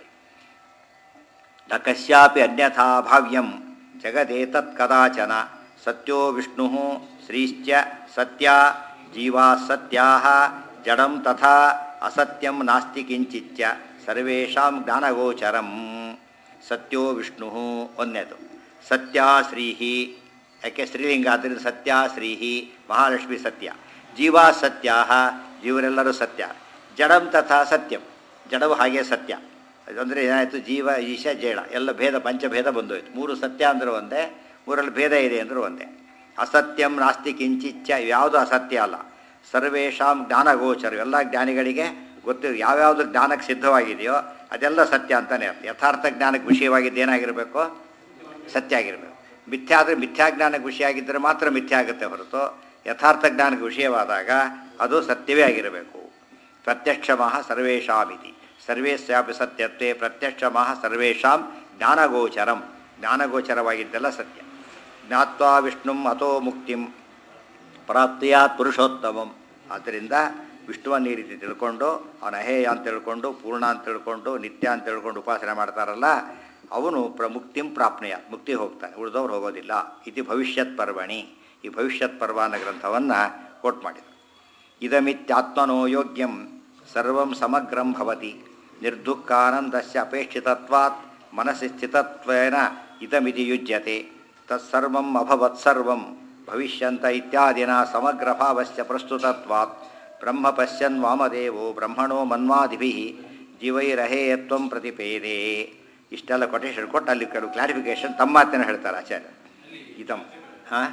ನ ಕಶ್ಯಾಪಿ ಅನ್ಯಥಾ ಭಾವ್ಯಂ ಜಗದೇತತ್ ಕದಾಚನ ಸತ್ಯೋ ವಿಷ್ಣು ಶ್ರೀಶ್ಚ ಸತ್ಯ ಜೀವಾ ಸತ್ಯಾ ಜಡಂ ತಥಾ ಅಸತ್ಯಂ ನಾಸ್ತಿ ಕಿಂಚಿಚ್ಚ ಸರ್ವೇಷಾಂ ಜ್ಞಾನಗೋಚರಂ ಸತ್ಯೋ ವಿಷ್ಣು ಒಂದನೇದು ಸತ್ಯ ಶ್ರೀಹಿ ಯಾಕೆ ಸ್ತ್ರೀಲಿಂಗ ಆದ್ದರಿಂದ ಸತ್ಯ ಶ್ರೀಹಿ ಮಹಾಲಕ್ಷ್ಮಿ ಸತ್ಯ ಜೀವಾ ಸತ್ಯ ಜೀವರೆಲ್ಲರೂ ಸತ್ಯ ಜಡಂ ತಥಾ ಸತ್ಯಂ ಜಡವು ಹಾಗೆ ಸತ್ಯ ಅಂದರೆ ಏನಾಯಿತು ಜೀವ ಈಶ ಜೇಳ ಎಲ್ಲ ಭೇದ ಪಂಚಭೇದ ಬಂದೋಯ್ತು ಮೂರು ಸತ್ಯ ಅಂದ್ರೆ ಒಂದೇ ಮೂರಲ್ಲಿ ಭೇದ ಇದೆ ಅಂದ್ರೆ ಒಂದೇ ಅಸತ್ಯಂ ನಾಸ್ತಿ ಕಿಂಚಿಚ್ಚ ಯಾವುದು ಅಸತ್ಯ ಅಲ್ಲ ಸರ್ವೇಷಾಂ ಜ್ಞಾನಗೋಚರ ಎಲ್ಲ ಜ್ಞಾನಿಗಳಿಗೆ ಗೊತ್ತು ಯಾವ್ಯಾವುದು ಜ್ಞಾನಕ್ಕೆ ಸಿದ್ಧವಾಗಿದೆಯೋ ಅದೆಲ್ಲ ಸತ್ಯ ಅಂತಲೇ ಅರ್ಥ ಯಥಾರ್ಥ ಜ್ಞಾನಕ್ಕೆ ವಿಷಯವಾಗಿದ್ದು ಏನಾಗಿರಬೇಕು ಸತ್ಯ ಆಗಿರಬೇಕು ಮಿಥ್ಯಾ ಆದರೆ ಮಿಥ್ಯಾಜ್ಞಾನಕ್ಕೆ ವಿಷಯ ಮಾತ್ರ ಮಿಥ್ಯ ಆಗುತ್ತೆ ಹೊರತು ಯಥಾರ್ಥ ಜ್ಞಾನಕ್ಕೆ ವಿಷಯವಾದಾಗ ಅದು ಸತ್ಯವೇ ಆಗಿರಬೇಕು ಪ್ರತ್ಯಕ್ಷಮಃ ಸರ್ವೇಷಾಮಿತಿ ಸರ್ವೇಸ್ಯಾಪಿ ಸತ್ಯತ್ವೇ ಪ್ರತ್ಯಕ್ಷಮಃ ಸರ್ವೇಷಾಂ ಜ್ಞಾನಗೋಚರಂ ಜ್ಞಾನಗೋಚರವಾಗಿದ್ದೆಲ್ಲ ಸತ್ಯ ಜ್ಞಾತ್ವಾ ವಿಷ್ಣುಂ ಅಥೋ ಮುಕ್ತಿಂ ಪ್ರಾಪ್ತಿಯಾತ್ ಪುರುಷೋತ್ತಮಂ ಆದ್ದರಿಂದ ವಿಷ್ಣುವನ್ನು ಈ ರೀತಿ ತಿಳ್ಕೊಂಡು ಅವನ ಅಹೇಯ ಅಂತ ತಿಳ್ಕೊಂಡು ಪೂರ್ಣ ಅಂತ ತಿಳ್ಕೊಂಡು ನಿತ್ಯ ಅಂತ ತಿಳ್ಕೊಂಡು ಉಪಾಸನೆ ಮಾಡ್ತಾರಲ್ಲ ಅವನು ಪ್ರ ಮುಕ್ತಿಂ ಪ್ರಾಪ್ನೆಯ ಮುಕ್ತಿ ಹೋಗ್ತಾನೆ ಉಳಿದವ್ರು ಹೋಗೋದಿಲ್ಲ ಇದು ಭವಿಷ್ಯತ್ ಪರ್ವಣಿ ಈ ಭವಿಷ್ಯತ್ ಪರ್ವ ಅನ್ನೋ ಗ್ರಂಥವನ್ನು ಕೋಟ್ ಮಾಡಿದರು ಇದಮಿತ್ಯಾತ್ಮನೋ ಯೋಗ್ಯಂ ಸರ್ವಂ ಸಮಗ್ರಂ ಭವತಿ ನಿರ್ದುಃಖಾನಂದಸ್ಯ ಅಪೇಕ್ಷಿತತ್ವಾತ್ ಮನಸ್ಸಿ ಸ್ಥಿತತ್ವೇನ ಇದಮಿತಿ ಯುಜ್ಯತೆ ತತ್ಸರ್ವಂ ಅಭವತ್ ಸರ್ವಂ ಭವಿಷ್ಯಂತ ಇತ್ಯಾದಿನ ಸಮಗ್ರ ಭಾವಸ್ಯ ಪ್ರಸ್ತುತತ್ವಾತ್ ಬ್ರಹ್ಮ ಪಶ್ಯನ್ ವಾಮದೇವೋ ಬ್ರಹ್ಮಣೋ ಮನ್ವಾದಿಭಿ ಜೀವೈರಹೇಯತ್ವಂ ಪ್ರತಿಪೇದೆ ಇಷ್ಟೆಲ್ಲ ಕೊಟೇಶನ್ ಕೊಟ್ಟು ಅಲ್ಲಿ ಕೆಲವು ಕ್ಲಾರಿಫಿಕೇಶನ್ ತಮ್ಮ ಮಾತನ್ನು ಹೇಳ್ತಾರೆ ಆಚಾರ್ಯ ಇದಂ ಹಾಂ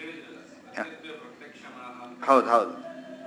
ಹೌದು ಹೌದು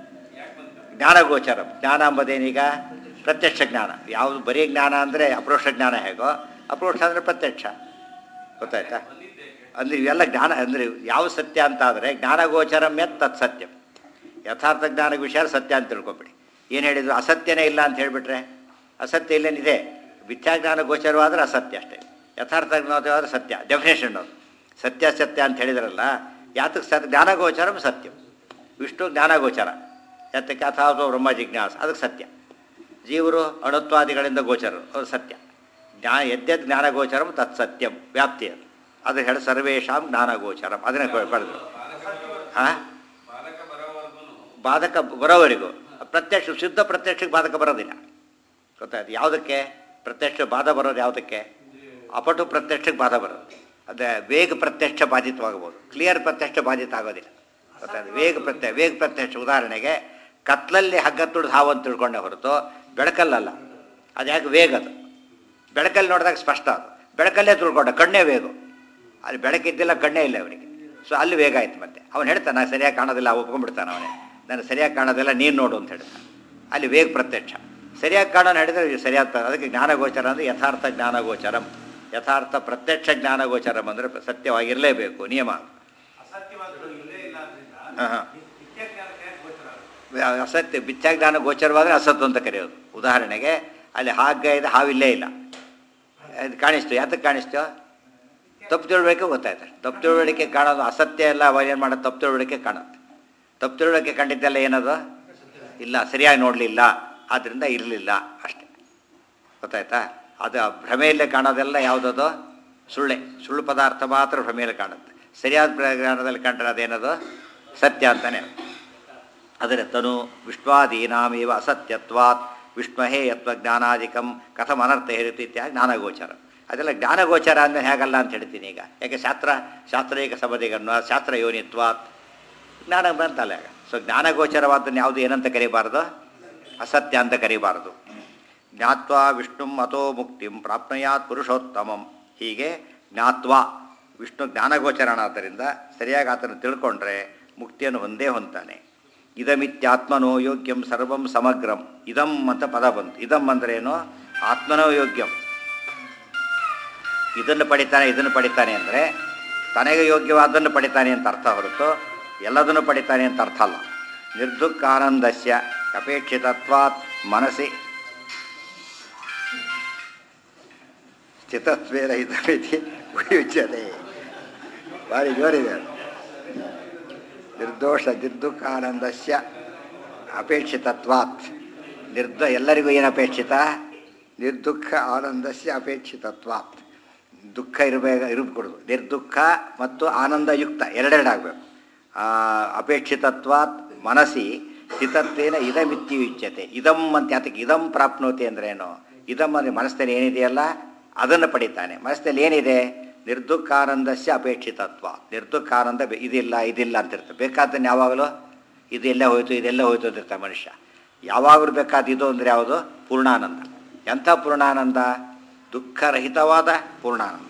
ಜ್ಞಾನಗೋಚರ ಜ್ಞಾನ ಎಂಬುದೇನೀಗ ಪ್ರತ್ಯಕ್ಷ ಜ್ಞಾನ ಯಾವುದು ಬರೀ ಜ್ಞಾನ ಅಂದರೆ ಅಪ್ರೋಕ್ಷ ಜ್ಞಾನ ಹೇಗೋ ಅಪ್ರೋಕ್ಷ ಅಂದರೆ ಪ್ರತ್ಯಕ್ಷ ಗೊತ್ತಾಯ್ತಾ ಅಂದರೆ ಇವೆಲ್ಲ ಜ್ಞಾನ ಅಂದರೆ ಯಾವ ಸತ್ಯ ಅಂತ ಆದರೆ ಜ್ಞಾನಗೋಚರಂ ಯತ್ ತತ್ ಸತ್ಯಂ ಯಥಾರ್ಥ ಜ್ಞಾನ ವಿಷಯ ಸತ್ಯ ಅಂತ ತಿಳ್ಕೊಬಿಡಿ ಏನು ಹೇಳಿದ್ರು ಅಸತ್ಯನೇ ಇಲ್ಲ ಅಂತ ಹೇಳಿಬಿಟ್ರೆ ಅಸತ್ಯ ಇಲ್ಲೇನಿದೆ ಮಿಥ್ಯಾಜ್ಞಾನ ಗೋಚರವಾದರೆ ಅಸತ್ಯ ಅಷ್ಟೇ ಯಥಾರ್ಥ ಜ್ಞಾನವಾದರೆ ಸತ್ಯ ಡೆಫಿನೇಷನ್ ಅದು ಸತ್ಯ ಸತ್ಯ ಅಂತ ಹೇಳಿದ್ರಲ್ಲ ಯಾತಕ್ಕೆ ಸತ್ಯ ಜ್ಞಾನಗೋಚರಂ ಸತ್ಯಂ ವಿಷ್ಣು ಜ್ಞಾನಗೋಚರ ಯಾತಕ್ಕೆ ಅಥವಾ ಬ್ರಹ್ಮ ಜಿಜ್ಞಾಸ ಅದಕ್ಕೆ ಸತ್ಯ ಜೀವರು ಅಣುತ್ವಾದಿಗಳಿಂದ ಗೋಚರರು ಅದು ಸತ್ಯ ಜ್ಞಾ ಯದ್ಯದ್ ಜ್ಞಾನಗೋಚರಂ ತತ್ ಸತ್ಯಂ ವ್ಯಾಪ್ತಿ ಅದು ಅದು ಹೇಳಿ ಸರ್ವೇಶಾಂ ಜ್ಞಾನಗೋಚರಂ ಅದನ್ನೇ ಪಡೆದ್ರು ಹಾಂ ಬಾಲಕ ಬರೋವರೆಗೂ ಬಾಧಕ ಬರೋವರೆಗೂ ಪ್ರತ್ಯಕ್ಷ ಶುದ್ಧ ಪ್ರತ್ಯಕ್ಷಕ್ಕೆ ಬಾಧಕ ಬರೋದಿಲ್ಲ ಗೊತ್ತಾಯ್ತು ಯಾವುದಕ್ಕೆ ಪ್ರತ್ಯಕ್ಷ ಬಾಧ ಬರೋದು ಯಾವುದಕ್ಕೆ ಅಪಟು ಪ್ರತ್ಯಕ್ಷಕ್ಕೆ ಬಾಧ ಬರೋದು ಅದೇ ವೇಗ ಪ್ರತ್ಯಕ್ಷ ಬಾಧಿತವಾಗಬಹುದು ಕ್ಲಿಯರ್ ಪ್ರತ್ಯಕ್ಷ ಬಾಧಿತ ಆಗೋದಿಲ್ಲ ಗೊತ್ತಾಯ್ತು ವೇಗ ಪ್ರತ್ಯ ವೇಗ ಪ್ರತ್ಯಕ್ಷ ಉದಾಹರಣೆಗೆ ಕತ್ಲಲ್ಲಿ ಹಗ್ಗ ತುಳಿದು ಹಾವು ಅಂತ ತಿಳ್ಕೊಂಡೆ ಹೊರತು ಬೆಳಕಲ್ಲಲ್ಲ ಅದು ಯಾಕೆ ವೇಗ ಅದು ಬೆಳಕಲ್ಲಿ ನೋಡಿದಾಗ ಸ್ಪಷ್ಟ ಅದು ಬೆಳಕಲ್ಲೇ ತಿಳ್ಕೊಂಡ ಕಣ್ಣೇ ವೇಗ ಅಲ್ಲಿ ಬೆಳಕಿದ್ದಿಲ್ಲ ಕಣ್ಣೇ ಇಲ್ಲ ಅವನಿಗೆ ಸೊ ಅಲ್ಲಿ ವೇಗ ಆಯ್ತು ಮತ್ತೆ ಅವನು ಹೇಳ್ತಾನೆ ನಾನು ಸರಿಯಾಗಿ ಕಾಣೋದಿಲ್ಲ ಒಪ್ಕೊಂಡ್ಬಿಡ್ತಾನೆ ಅವನೇ ನಾನು ಸರಿಯಾಗಿ ಕಾಣೋದಿಲ್ಲ ನೀನು ನೋಡು ಅಂತ ಹೇಳ್ತಾನೆ ಅಲ್ಲಿ ವೇಗ ಪ್ರತ್ಯಕ್ಷ ಸರಿಯಾಗಿ ಕಾಣೋಣ ಹೇಳಿದ್ರೆ ಇದು ಸರಿಯಾದ ಅದಕ್ಕೆ ಜ್ಞಾನಗೋಚರ ಅಂದರೆ ಯಥಾರ್ಥ ಜ್ಞಾನಗೋಚರಂ ಯಥಾರ್ಥ ಪ್ರತ್ಯಕ್ಷ ಜ್ಞಾನಗೋಚರಂ ಅಂದರೆ ಸತ್ಯವಾಗಿರಲೇಬೇಕು ನಿಯಮ ಅಸತ್ಯವಾದರೂ ಇಲ್ಲೇ ಇಲ್ಲ ಆದ್ರಿಂದ ಹಾಂ ಹಾಂ ನಿತ್ಯಜ್ಞಾನಕ್ಕೆ ಯಾಕೆ ಗೋಚರ ಆಗುತ್ತೆ? ಅಸತ್ಯ ಮಿಥ್ಯಾಜ್ಞಾನ ಗೋಚರವಾದರೆ ಅಸತ್ತು ಅಂತ ಕರೆಯೋದು ಉದಾಹರಣೆಗೆ ಅಲ್ಲಿ ಹಾಗ ಇದೆ ಹಾವಿಲ್ಲೇ ಇಲ್ಲ ಅದು ಕಾಣಿಸ್ತು ಯಾತಕ್ಕೆ ಕಾಣಿಸ್ತು ತಪ್ಪು ತಿಳುವಳಿಕೆ ಗೊತ್ತಾಯ್ತು ತಪ್ಪು ತಿಳುವಳಿಕೆ ಕಾಣೋದು ಅಸತ್ಯ ಎಲ್ಲ ಅವ ಏನು ಮಾಡೋದು ತಪ್ಪು ತಿಳುವಳಿಕೆ ಕಾಣುತ್ತೆ ತಪ್ಪು ತಿಳುವಳಿಕೆ ಕಂಡಿದ್ದೆಲ್ಲ ಏನದು ಇಲ್ಲ ಸರಿಯಾಗಿ ನೋಡಲಿಲ್ಲ ಆದ್ದರಿಂದ ಇರಲಿಲ್ಲ ಅಷ್ಟೆ ಗೊತ್ತಾಯ್ತಾ ಅದು ಆ ಭ್ರಮೆಯಲ್ಲೇ ಕಾಣೋದೆಲ್ಲ ಯಾವುದದು ಸುಳ್ಳೆ ಸುಳ್ಳು ಪದಾರ್ಥ ಮಾತ್ರ ಭ್ರಮೆಯಲ್ಲಿ ಕಾಣುತ್ತೆ ಸರಿಯಾದ ಪ್ರಜ್ಞಾನದಲ್ಲಿ ಕಂಡ್ರೆ ಅದೇನದು ಸತ್ಯ ಅಂತಾನೆ ಅದರ ತನು ವಿಶ್ವಾದೀನಾಮೇವ ಅಸತ್ಯತ್ವಾತ್ ವಿಷ್ಣುಹೇಯತ್ವ ಜ್ಞಾನಾಧಿಕಂ ಕಥಂ ಅನರ್ಥ ಹೇರಿತು ಇತ್ಯಾದಿ ಜ್ಞಾನಗೋಚರ ಅದೆಲ್ಲ ಜ್ಞಾನಗೋಚರ ಅಂದರೆ ಹೇಗಲ್ಲ ಅಂತ ಹೇಳ್ತೀನಿ ಈಗ ಯಾಕೆ ಶಾಸ್ತ್ರ ಶಾಸ್ತ್ರೀಯ ಸಬದಿಗನ್ನು ಶಾಸ್ತ್ರ ಯೋನಿತ್ವಾತ್ ಜ್ಞಾನ ಬಂತಲ್ಲ ಆಗ ಸೊ ಜ್ಞಾನಗೋಚರವಾದನ್ನು ಯಾವುದು ಏನಂತ ಕರಿಬಾರದು ಅಸತ್ಯ ಅಂತ ಕರಿಬಾರದು ಜ್ಞಾತ್ವಾ ವಿಷ್ಣುಂ ಅಥೋ ಮುಕ್ತಿಂ ಪ್ರಾಪ್ನಯಾತ್ ಪುರುಷೋತ್ತಮಂ ಹೀಗೆ ಜ್ಞಾತ್ವಾ ವಿಷ್ಣು ಜ್ಞಾನಗೋಚರನಾದ್ದರಿಂದ ಸರಿಯಾಗಿ ಆತನ ತಿಳ್ಕೊಂಡ್ರೆ ಮುಕ್ತಿಯನ್ನು ಹೊಂದೇ ಹೊಂತಾನೆ ಇದಮಿತ್ಯಾತ್ಮನೋ ಯೋಗ್ಯಂ ಸರ್ವಂ ಸಮಗ್ರಂ ಇದಂ ಅಂತ ಪದ ಬಂತು ಇದಂ ಅಂದ್ರೆ ಏನು ಆತ್ಮನೋ ಯೋಗ್ಯಂ ಇದನ್ನು ಪಡಿತಾನೆ ಇದನ್ನು ಪಡಿತಾನೆ ಅಂದರೆ ತನಗೆ ಯೋಗ್ಯವಾದನ್ನು ಪಡಿತಾನೆ ಅಂತ ಅರ್ಥ ಹೊರತು ಎಲ್ಲದನ್ನು ಪಡಿತಾನೆ ಅಂತ ಅರ್ಥ ಅಲ್ಲ ನಿರ್ದುಃಖಾನಂದಸ್ಯ ಅಪೇಕ್ಷಿತತ್ವಾತ್ ಮನಸ್ಸಿ ಸ್ಥಿತತ್ವೇನ ಇದಮಿತಿ ಉಪಯುಜ್ಯತೆ ಭಾರಿ ಜೋರಿದೆ ಅದು. ನಿರ್ದೋಷ ನಿರ್ದುಃಖಾನಂದಸ್ಯ ಅಪೇಕ್ಷಿತತ್ವಾತ್ ನಿರ್ದ ಎಲ್ಲರಿಗೂ ಏನು ಅಪೇಕ್ಷಿತ ನಿರ್ದುಃಖ ಆನಂದಸ್ಯ ಅಪೇಕ್ಷಿತತ್ವಾತ್ ದುಃಖ ಇರಬೇಕ ಇರಬಾರ್ದು ನಿರ್ದುಃಖ ಮತ್ತು ಆನಂದಯುಕ್ತ ಎರಡೆರಡಾಗಬೇಕು ಅಪೇಕ್ಷಿತತ್ವಾತ್ ಮನಸ್ಸಿ ಸ್ಥಿತತ್ವೇನ ಇದಮಿತ್ಯುಚ್ಯತೆ ಇದಂ ಅಂತ ಯಾತಕ್ಕೆ ಇದಂ ಪ್ರಾಪ್ನೋತಿ ಅಂದ್ರೇನು ಇದಂ ಅಂದರೆ ಮನಸ್ಸಲ್ಲಿ ಏನಿದೆಯಲ್ಲ ಅದನ್ನು ಪಡಿತಾನೆ ಮನಸ್ಸಲ್ಲಿ ಏನಿದೆ ನಿರ್ದುಃಖಾನಂದಸ್ಯ ಅಪೇಕ್ಷಿತತ್ವ ನಿರ್ದುಃಖಾನಂದ ಬೆ- ಇದಿಲ್ಲ ಇದಿಲ್ಲ ಅಂತ ಇರ್ತದೆ ಬೇಕಾದನ್ನು ಯಾವಾಗಲೂ ಇದೆಲ್ಲ ಹೋಯ್ತು ಇದೆಲ್ಲ ಹೋಯ್ತು ಅಂತಿರ್ತಾನೆ ಮನುಷ್ಯ ಯಾವಾಗಲೂ ಬೇಕಾದ ಇದು ಅಂದರೆ ಯಾವುದು ಪೂರ್ಣಾನಂದ ಎಂಥ ಪೂರ್ಣಾನಂದ ದುಃಖರಹಿತವಾದ ಪೂರ್ಣಾನಂದ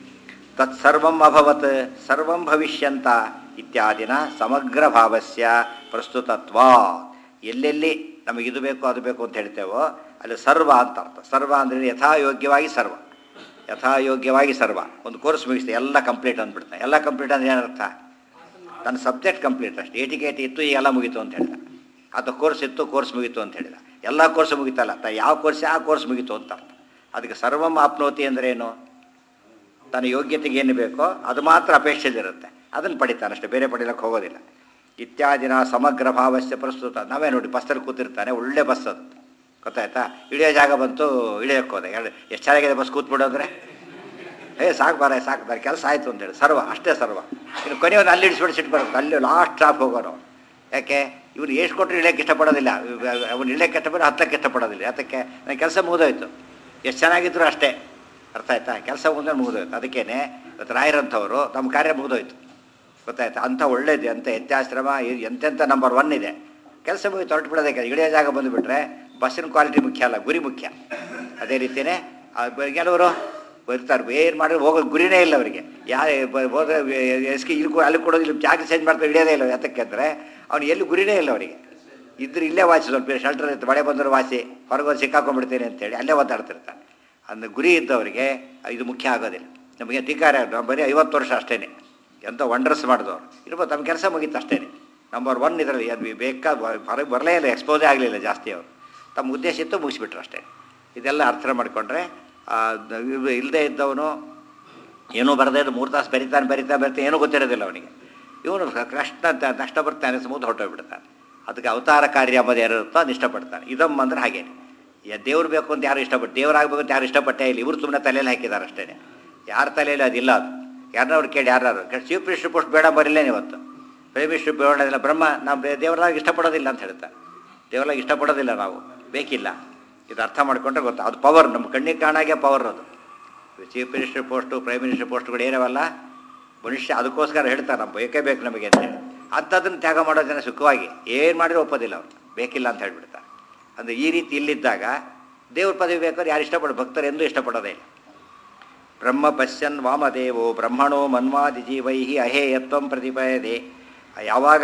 ತತ್ಸರ್ವಂ ಅಭವತ್ ಸರ್ವಂ ಭವಿಷ್ಯಂತ ಇತ್ಯಾದಿನ ಸಮಗ್ರ ಭಾವಸ್ಯ ಪ್ರಸ್ತುತತ್ವ ಎಲ್ಲೆಲ್ಲಿ ನಮಗೆ ಇದು ಬೇಕು ಅದು ಬೇಕು ಅಂತ ಹೇಳ್ತೇವೋ ಅಲ್ಲಿ ಸರ್ವ ಅಂತ ಅರ್ಥ ಸರ್ವ ಅಂದರೆ ಯಥಾಯೋಗ್ಯವಾಗಿ ಸರ್ವ ಯಥಾಯೋಗ್ಯವಾಗಿ ಸರ್ವ ಒಂದು ಕೋರ್ಸ್ ಮುಗಿಸ್ತೆ ಎಲ್ಲ ಕಂಪ್ಲೀಟ್ ಅಂದ್ಬಿಡ್ತಾನೆ ಎಲ್ಲ ಕಂಪ್ಲೀಟ್ ಅಂದ್ರೆ ಏನರ್ಥ ತನ್ನ ಸಬ್ಜೆಕ್ಟ್ ಕಂಪ್ಲೀಟ್ ಅಷ್ಟೇ ಏಟಿ ಗೇಟಿ ಇತ್ತು ಈಗ ಎಲ್ಲ ಮುಗೀತು ಅಂತ ಹೇಳಿದ ಅಥವಾ ಕೋರ್ಸ್ ಇತ್ತು ಕೋರ್ಸ್ ಮುಗೀತು ಅಂತ ಹೇಳಿದ ಎಲ್ಲ ಕೋರ್ಸ್ ಮುಗಿತಲ್ಲ ತ ಯಾವ ಕೋರ್ಸ್ ಆ ಕೋರ್ಸ್ ಮುಗೀತು ಅಂತ ಅರ್ಥ ಅದಕ್ಕೆ ಸರ್ವಂ ಆಪ್ನೋತಿ ಅಂದ್ರೆ ಏನು ತನ್ನ ಯೋಗ್ಯತೆಗೆ ಏನು ಬೇಕೋ ಅದು ಮಾತ್ರ ಅಪೇಕ್ಷೆದಿರುತ್ತೆ ಅದನ್ನು ಪಡಿತಾನೆ ಅಷ್ಟೇ ಬೇರೆ ಪಡಿಲಕ್ಕೆ ಹೋಗೋದಿಲ್ಲ ಇತ್ಯಾದಿನ ಸಮಗ್ರ ಭಾವಸ್ಯ ಪ್ರಸ್ತುತ ನಾವೇ ನೋಡಿ ಬಸ್ಸಲ್ಲಿ ಕೂತಿರ್ತಾನೆ ಒಳ್ಳೆ ಬಸ್ ಅದು ಗೊತ್ತಾಯ್ತಾ ಇಳಿಯೋ ಜಾಗ ಬಂತು ಇಳಿಯೋಕ್ಕೆ ಹೋದೆ ಎರಡು ಎಷ್ಟು ಚೆನ್ನಾಗಿದೆ ಬಸ್ ಕೂತ್ಬಿಡೋದ್ರೆ ಏ ಸಾಕು ಬರ ಸಾಕು ಬರ ಕೆಲಸ ಆಯಿತು ಅಂತೇಳಿ ಸರ್ವ ಅಷ್ಟೇ ಸರ್ವ ಇನ್ನು ಕೊನೆಯವನು ಅಲ್ಲಿ ಇಳಿಸ್ಬಿಟ್ಟು ಸಿಟ್ಟು ಬರುತ್ತೆ ಅಲ್ಲಿ ಲಾಸ್ಟ್ ಸ್ಟಾಪ್ ಹೋಗೋರು ಅವ್ನು. ಯಾಕೆ ಇವ್ರು ಎಷ್ಟು ಕೊಟ್ಟರು ಇಳಿಯೋಕ್ಕೆ ಇಷ್ಟಪಡೋದಿಲ್ಲ ಅವ್ನು ಇಳಿಯೋಕ್ಕೆ ಇಷ್ಟಪಡ ಹತ್ತಕ್ಕೆ ಇಷ್ಟಪಡೋದಿಲ್ಲ ಅದಕ್ಕೆ ನನ್ನ ಕೆಲಸ ಮುಗಿದೋಯ್ತು ಎಷ್ಟು ಚೆನ್ನಾಗಿದ್ರು ಅಷ್ಟೇ ಅರ್ಥ ಆಯ್ತಾ ಕೆಲಸ ಮುಂದೆ ಮುಗಿದೋಯ್ತು ಅದಕ್ಕೇನೆ ಇವತ್ತು ರಾಯರಂಥವರು ನಮ್ಮ ಕಾರ್ಯ ಮುಗಿದೋಯ್ತು ಗೊತ್ತಾಯ್ತಾ ಅಂಥ ಒಳ್ಳೇದು ಅಂಥ ಎತ್ತಾಶ್ರಮ ಇ- ಎಂತೆಂಥ ನಂಬರ್ ಒನ್ ಇದೆ ಕೆಲಸ ಮುಗಿತು ಹೊರಟು ಬಿಡೋದಕ್ಕೆ ಇಳಿಯೋ ಜಾಗ ಬಂದುಬಿಟ್ರೆ ಬಸ್ಸಿನ ಕ್ವಾಲಿಟಿ ಮುಖ್ಯ ಅಲ್ಲ ಗುರಿ ಮುಖ್ಯ ಅದೇ ರೀತಿಯೇ ಆ ಬ- ಕೆಲವರು ಬರ್ತಾರೆ ಏನು ಮಾಡಿದ್ರೆ ಹೋಗೋ ಗುರಿನೇ ಇಲ್ಲ ಅವರಿಗೆ ಯಾರು ಹೋದ್ರೆ ಎಸ್ಕೆ ಇಲ್ಲಿ ಕೂ- ಅಲ್ಲಿ ಕೊಡೋದು ಇಲ್ಲಿ ಜಾಗ ಚೇಂಜ್ ಮಾಡ್ತಾರೆ ಹಿಡಿಯೋದೇ ಇಲ್ಲ ಯಾತಕ್ಕೆ ಅಂದರೆ ಅವ್ನು ಎಲ್ಲಿ ಗುರಿನೇ ಇಲ್ಲ ಅವರಿಗೆ ಇದ್ರೆ ಇಲ್ಲೇ ವಾಸಿ ಸ್ವಲ್ಪ ಶೆಲ್ಟರ್ ಇತ್ತು ಮಳೆ ಬಂದರೂ ವಾಸಿ ಹೊರಗೆ ಹೋಗಿ ಸಿಕ್ಕಾಕೊಂಡ್ಬಿಡ್ತೇನೆ ಅಂತೇಳಿ ಅಲ್ಲೇ ಒದ್ದಾಡ್ತಿರ್ತಾರೆ ಅಂದ್ರೆ ಗುರಿ ಇದ್ದವರಿಗೆ ಇದು ಮುಖ್ಯ ಆಗೋದಿಲ್ಲ ನಮಗೆ ಟೀಕಾರ ನಾವು ಬರೀ ಐವತ್ತು ವರ್ಷ ಅಷ್ಟೇ ಎಂಥ ವಂಡರ್ಸ್ ಮಾಡಿದವರು ಇರ್ಬೋದು ನಮ್ಮ ಕೆಲಸ ಮುಗೀತು ಅಷ್ಟೇ ನಂಬರ್ ಒನ್ ಇದರಲ್ಲಿ ಅದು ಬೇಕಾ ಹೊರಗೆ ಬರಲೇ ಇಲ್ಲ ಎಕ್ಸ್ಪೋಸೇ ಆಗಲಿಲ್ಲ ಜಾಸ್ತಿ ಅವರು ತಮ್ಮ ಉದ್ದೇಶ ಇತ್ತು ಮುಗಿಸ್ಬಿಟ್ರು ಅಷ್ಟೇ ಇದೆಲ್ಲ ಅರ್ಥ ಮಾಡಿಕೊಂಡ್ರೆ ಇಲ್ಲದೆ ಇದ್ದವನು ಏನೂ ಬರದೇ ಇದ್ದು ಮೂರು ತಾಸು ಬರಿತಾನೆ ಬರಿತಾನೆ ಬರಿತಾನೆ ಏನೂ ಗೊತ್ತಿರೋದಿಲ್ಲ ಅವನಿಗೆ ಇವನು ಕಷ್ಟ ಅಂತ ಕಷ್ಟ ಬರ್ತಾನೆ ಸ್ಮೂತ್ ಹೊರಟೋಗ್ಬಿಡ್ತಾನೆ ಅದಕ್ಕೆ ಅವತಾರ ಕಾರ್ಯ ಅಂಬೋದು ಯಾರು ಇರುತ್ತೋ ಅದು ಇಷ್ಟಪಡ್ತಾನೆ ಇದಮ್ಮ ಅಂದ್ರೆ ಹಾಗೇನೆ ಯಾ ದೇವ್ರು ಬೇಕು ಅಂತ ಯಾರು ಇಷ್ಟಪಟ್ಟು ದೇವರಾಗಬೇಕು ಅಂತ ಯಾರು ಇಷ್ಟಪಟ್ಟೇ ಇಲ್ಲ ಇವರು ಸುಮ್ಮನೆ ತಲೆಯಲ್ಲಿ ಹಾಕಿದ್ದಾರೆ ಅಷ್ಟೇ ಯಾರ ತಲೆಯಲ್ಲಿ ಅದಿಲ್ಲ ಅದು ಯಾರನ್ನವ್ರು ಕೇಳಿ ಯಾರು ಚೀಫ್ ಮಿನಿಸ್ಟರ್ ಪೋಸ್ಟ್ ಬೇಡ ಬರಲೇನೆ ಇವತ್ತು ಪ್ರೈಮ್ ಮಿನಿಸ್ಟರ್ ಬೇಡದಿಲ್ಲ ಬ್ರಹ್ಮ ನಾವು ಬೇ- ದೇವರಾಗ ಇಷ್ಟಪಡೋದಿಲ್ಲ ಅಂತ ಹೇಳ್ತಾರೆ ದೇವರಾಗ ಇಷ್ಟಪಡೋದಿಲ್ಲ ನಾವು ಬೇಕಿಲ್ಲ ಇದು ಅರ್ಥ ಮಾಡ್ಕೊಂಡ್ರೆ ಗೊತ್ತಾ ಅದು ಪವರ್ ನಮ್ಮ ಕಣ್ಣಿಗೆ ಕಾಣಾಗೆ ಪವರ್ ಅದು chief minister post prime minister ಪೋಸ್ಟ್ಗಳು ಏನವಲ್ಲ ಮನುಷ್ಯ ಅದಕ್ಕೋಸ್ಕರ ಹೇಳ್ತಾರೆ ನಮ್ಮ ಬೇಕೇ ಬೇಕು ನಮಗೆ ಅಂತೇಳಿ ಅಂಥದ್ದನ್ನು ತ್ಯಾಗ ಮಾಡೋ ಜನ ಸುಖವಾಗಿ ಏನು ಮಾಡಿದ್ರು ಒಪ್ಪೋದಿಲ್ಲ ಅವ್ರು ಬೇಕಿಲ್ಲ ಅಂತ ಹೇಳ್ಬಿಡ್ತಾರೆ ಅಂದರೆ ಈ ರೀತಿ ಇಲ್ಲಿದ್ದಾಗ ದೇವ್ರ ಪದವಿ ಬೇಕಾದ್ರೆ ಯಾರು ಇಷ್ಟಪಡೋ ಭಕ್ತರು ಎಂದೂ ಇಷ್ಟಪಡೋದೇ ಇಲ್ಲ ಬ್ರಹ್ಮ ಪಶ್ಯನ್ ವಾಮದೇವೋ ಬ್ರಹ್ಮಣೋ ಮನ್ವಾದಿ ಜೀವೈ ಅಹೇಯತ್ವಂ ಪ್ರತಿಪಯದೆ ಯಾವಾಗ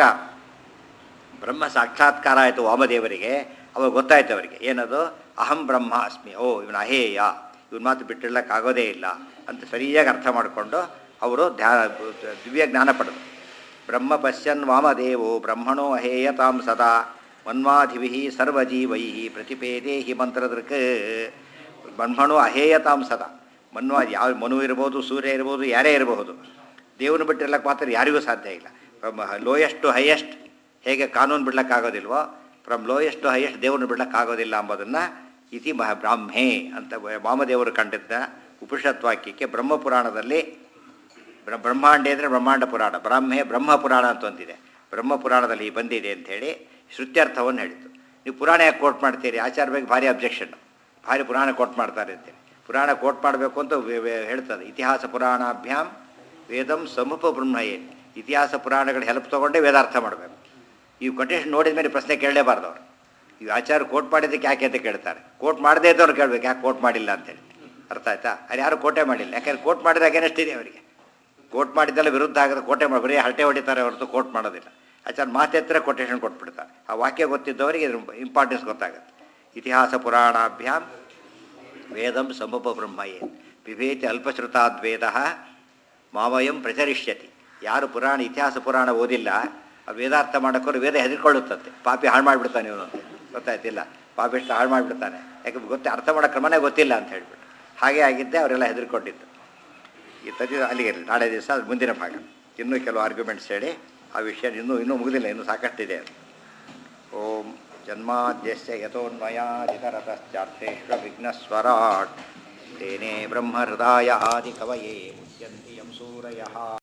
ಬ್ರಹ್ಮ ಸಾಕ್ಷಾತ್ಕಾರ ಆಯಿತು ವಾಮದೇವರಿಗೆ ಅವಾಗ ಗೊತ್ತಾಯ್ತು ಅವರಿಗೆ ಏನದು ಅಹಂ ಬ್ರಹ್ಮ ಅಸ್ಮಿ ಓ ಇವನು ಅಹೇಯ ಇವನ ಮಾತು ಬಿಟ್ಟಿರ್ಲಕ್ಕಾಗೋದೇ ಇಲ್ಲ ಅಂತ ಸರಿಯಾಗಿ ಅರ್ಥ ಮಾಡಿಕೊಂಡು ಅವರು ಧ್ಯಾನ ದಿವ್ಯ ಜ್ಞಾನ ಪಡೆದು ಬ್ರಹ್ಮ ಪಶ್ಯನ್ ವಾಮದೇವೋ ಬ್ರಹ್ಮಣೋ ಅಹೇಯತಾಂ ಸದಾ ಮನ್ವಾಧಿಭಿ ಸರ್ವಜೀವೈ ಪ್ರತಿಪೇದೇ ಹಿ ಮಂತ್ರದೃಕ್ ಬ್ರಹ್ಮಣೋ ಅಹೇಯತಾಂ ಸದಾ ಮನ್ವ ಯಾವ ಮನು ಇರ್ಬೋದು ಸೂರ್ಯ ಇರ್ಬೋದು ಯಾರೇ ಇರಬಹುದು ದೇವನು ಬಿಟ್ಟಿರ್ಲಕ್ಕೆ ಮಾತ್ರ ಯಾರಿಗೂ ಸಾಧ್ಯ ಇಲ್ಲ ಫ್ರಮ್ ಲೋಯೆಸ್ಟ್ ಟು ಹೈಯೆಸ್ಟ್ ಹೇಗೆ ಕಾನೂನು ಬಿಡ್ಲಕ್ಕಾಗೋದಿಲ್ವೋ ಫ್ರಮ್ ಲೋಯೆಸ್ಟ್ ಟು ಹೈಯೆಸ್ಟ್ ದೇವ್ರನ್ನ ಬಿಡ್ಲಕ್ಕಾಗೋದಿಲ್ಲ ಎಂಬುದನ್ನು ಇತಿ ಮಹ ಬ್ರಾಹ್ಮೇ ಅಂತ ವಾಮದೇವರು ಕಂಡಿದ್ದ ಉಪನಿಷತ್ ವಾಕ್ಯಕ್ಕೆ ಬ್ರಹ್ಮಪುರಾಣದಲ್ಲಿ ಬ್ರ ಬ್ರಹ್ಮಾಂಡೆ ಅಂದರೆ ಬ್ರಹ್ಮಾಂಡ ಪುರಾಣ ಬ್ರಾಹ್ಮೆ ಬ್ರಹ್ಮ ಪುರಾಣ ಅಂತ ಒಂದಿದೆ ಬ್ರಹ್ಮ ಪುರಾಣದಲ್ಲಿ ಬಂದಿದೆ ಅಂಥೇಳಿ ಶ್ರುತ್ಯರ್ಥವನ್ನು ಹೇಳಿತು ನೀವು ಪುರಾಣ ಯಾಕೆ ಕೋಟ್ ಮಾಡ್ತೀರಿ ಆಚಾರ ಬಗ್ಗೆ ಭಾರಿ ಅಬ್ಜೆಕ್ಷನ್ ಭಾರಿ ಪುರಾಣ ಕೋಟ್ ಮಾಡ್ತಾರೆ ಅಂತೇಳಿ ಪುರಾಣ ಕೋಟ್ ಮಾಡಬೇಕು ಅಂತ ವೇ- ವೇ- ಹೇಳ್ತದೆ ಇತಿಹಾಸ ಪುರಾಣಾಭ್ಯಾಮ್ ವೇದಂ ಸಮೂಪ ಬ್ರಹ್ಮಯೇ ಇತಿಹಾಸ ಪುರಾಣಗಳ ಹೆಲ್ಪ್ ತೊಗೊಂಡೇ ವೇದಾರ್ಥ ಮಾಡಬೇಕು ಈ ಕೊಟೇಶನ್ ನೋಡಿದ ಮೇಲೆ ಪ್ರಶ್ನೆ ಕೇಳಲೇಬಾರ್ದು ಅವರು ಈ ಆಚಾರ ಕೋಟ್ ಮಾಡಿದ್ದಕ್ಕೆ ಯಾಕೆ ಅಂತ ಕೇಳ್ತಾರೆ ಕೋಟ್ ಮಾಡದೇ ಇದ್ದವ್ರು ಕೇಳಬೇಕು ಯಾಕೆ ಕೋಟ್ ಮಾಡಿಲ್ಲ ಅಂತೇಳಿ ಅರ್ಥ ಆಯ್ತಾ ಅಲ್ಲಿ ಯಾರು ಕೋಟೆ ಮಾಡಿಲ್ಲ ಯಾಕಂದ್ರೆ ಕೋಟ್ ಮಾಡಿದಾಗ ಏನಿಷ್ಟಿದೆ ಅವರಿಗೆ ಕೋಟ್ ಮಾಡಿದ್ದೆಲ್ಲ ವಿರುದ್ಧ ಆಗದ ಕೋಟೆ ಮಾಡಿ ಬರೀ ಹರಟೆ ಹೊಡಿತಾರೆ ಹೊರತು ಕೋಟ್ ಮಾಡೋದಿಲ್ಲ ಆಚಾರ ಮಾತೆತ್ತರ ಕೊಟೇಶನ್ ಕೊಟ್ಬಿಡ್ತಾರೆ ಆ ವಾಕ್ಯ ಗೊತ್ತಿದ್ದವರಿಗೆ ಇದ್ರ ಇಂಪಾರ್ಟೆನ್ಸ್ ಗೊತ್ತಾಗುತ್ತೆ ಇತಿಹಾಸ ಪುರಾಣಾಭ್ಯಾಮ್ ವೇದಂ ಸಮೂಪ ಬ್ರಹ್ಮಯೇ ಬಿಭೇತಿ ಅಲ್ಪಶ್ರುತಾದ್ವೇದ ಮಾವಯಂ ಪ್ರಚರಿಷ್ಯತಿ ಯಾರು ಪುರಾಣ ಇತಿಹಾಸ ಪುರಾಣ ಓದಿಲ್ಲ ಆ ವೇದಾರ್ಥ ಮಾಡೋಕ್ಕೋರು ವೇದ ಹೆದರ್ಕೊಳ್ಳುತ್ತಂತೆ ಪಾಪಿ ಹಾಳು ಮಾಡಿಬಿಡ್ತಾನೆ ಇವನು ಅಂತ ಗೊತ್ತಾಯ್ತಿಲ್ಲ ಪಾಪಿಷ್ಟ ಹಾಳು ಮಾಡಿಬಿಡ್ತಾನೆ ಯಾಕೆ ಗೊತ್ತೇ ಅರ್ಥ ಮಾಡೋ ಕ್ರಮನೇ ಗೊತ್ತಿಲ್ಲ ಅಂತ ಹೇಳ್ಬಿಟ್ಟು ಹಾಗೆ ಆಗಿದ್ದೆ ಅವರೆಲ್ಲ ಹೆದರ್ಕೊಂಡಿದ್ದು ಈ ತದಿ ಅಲ್ಲಿಗೆ ಇರಲಿ ನಾಳೆ ದಿವಸ ಅದು ಮುಂದಿನ ಭಾಗ ಇನ್ನೂ ಕೆಲವು ಆರ್ಗ್ಯುಮೆಂಟ್ಸ್ ಹೇಳಿ ಆ ವಿಷಯ ಇನ್ನೂ ಇನ್ನೂ ಮುಗಿದಿಲ್ಲ ಇನ್ನೂ ಸಾಕಷ್ಟಿದೆ ಅದು ಓಂ ಜನ್ಮಾದ್ಯಸ್ಯ ಯಥೋನ್ಮಯಾದಿತರತಶ್ಚಾರ್ಥೇಶ್ವ ವಿಘ್ನಸ್ವರಾಟ್ ತೇನೇ ಬ್ರಹ್ಮಹೃದಾಯ ಆದಿಕವಯೇ ಮುಚ್ಯಂತಿ ಯಂ ಸೂರಯಃ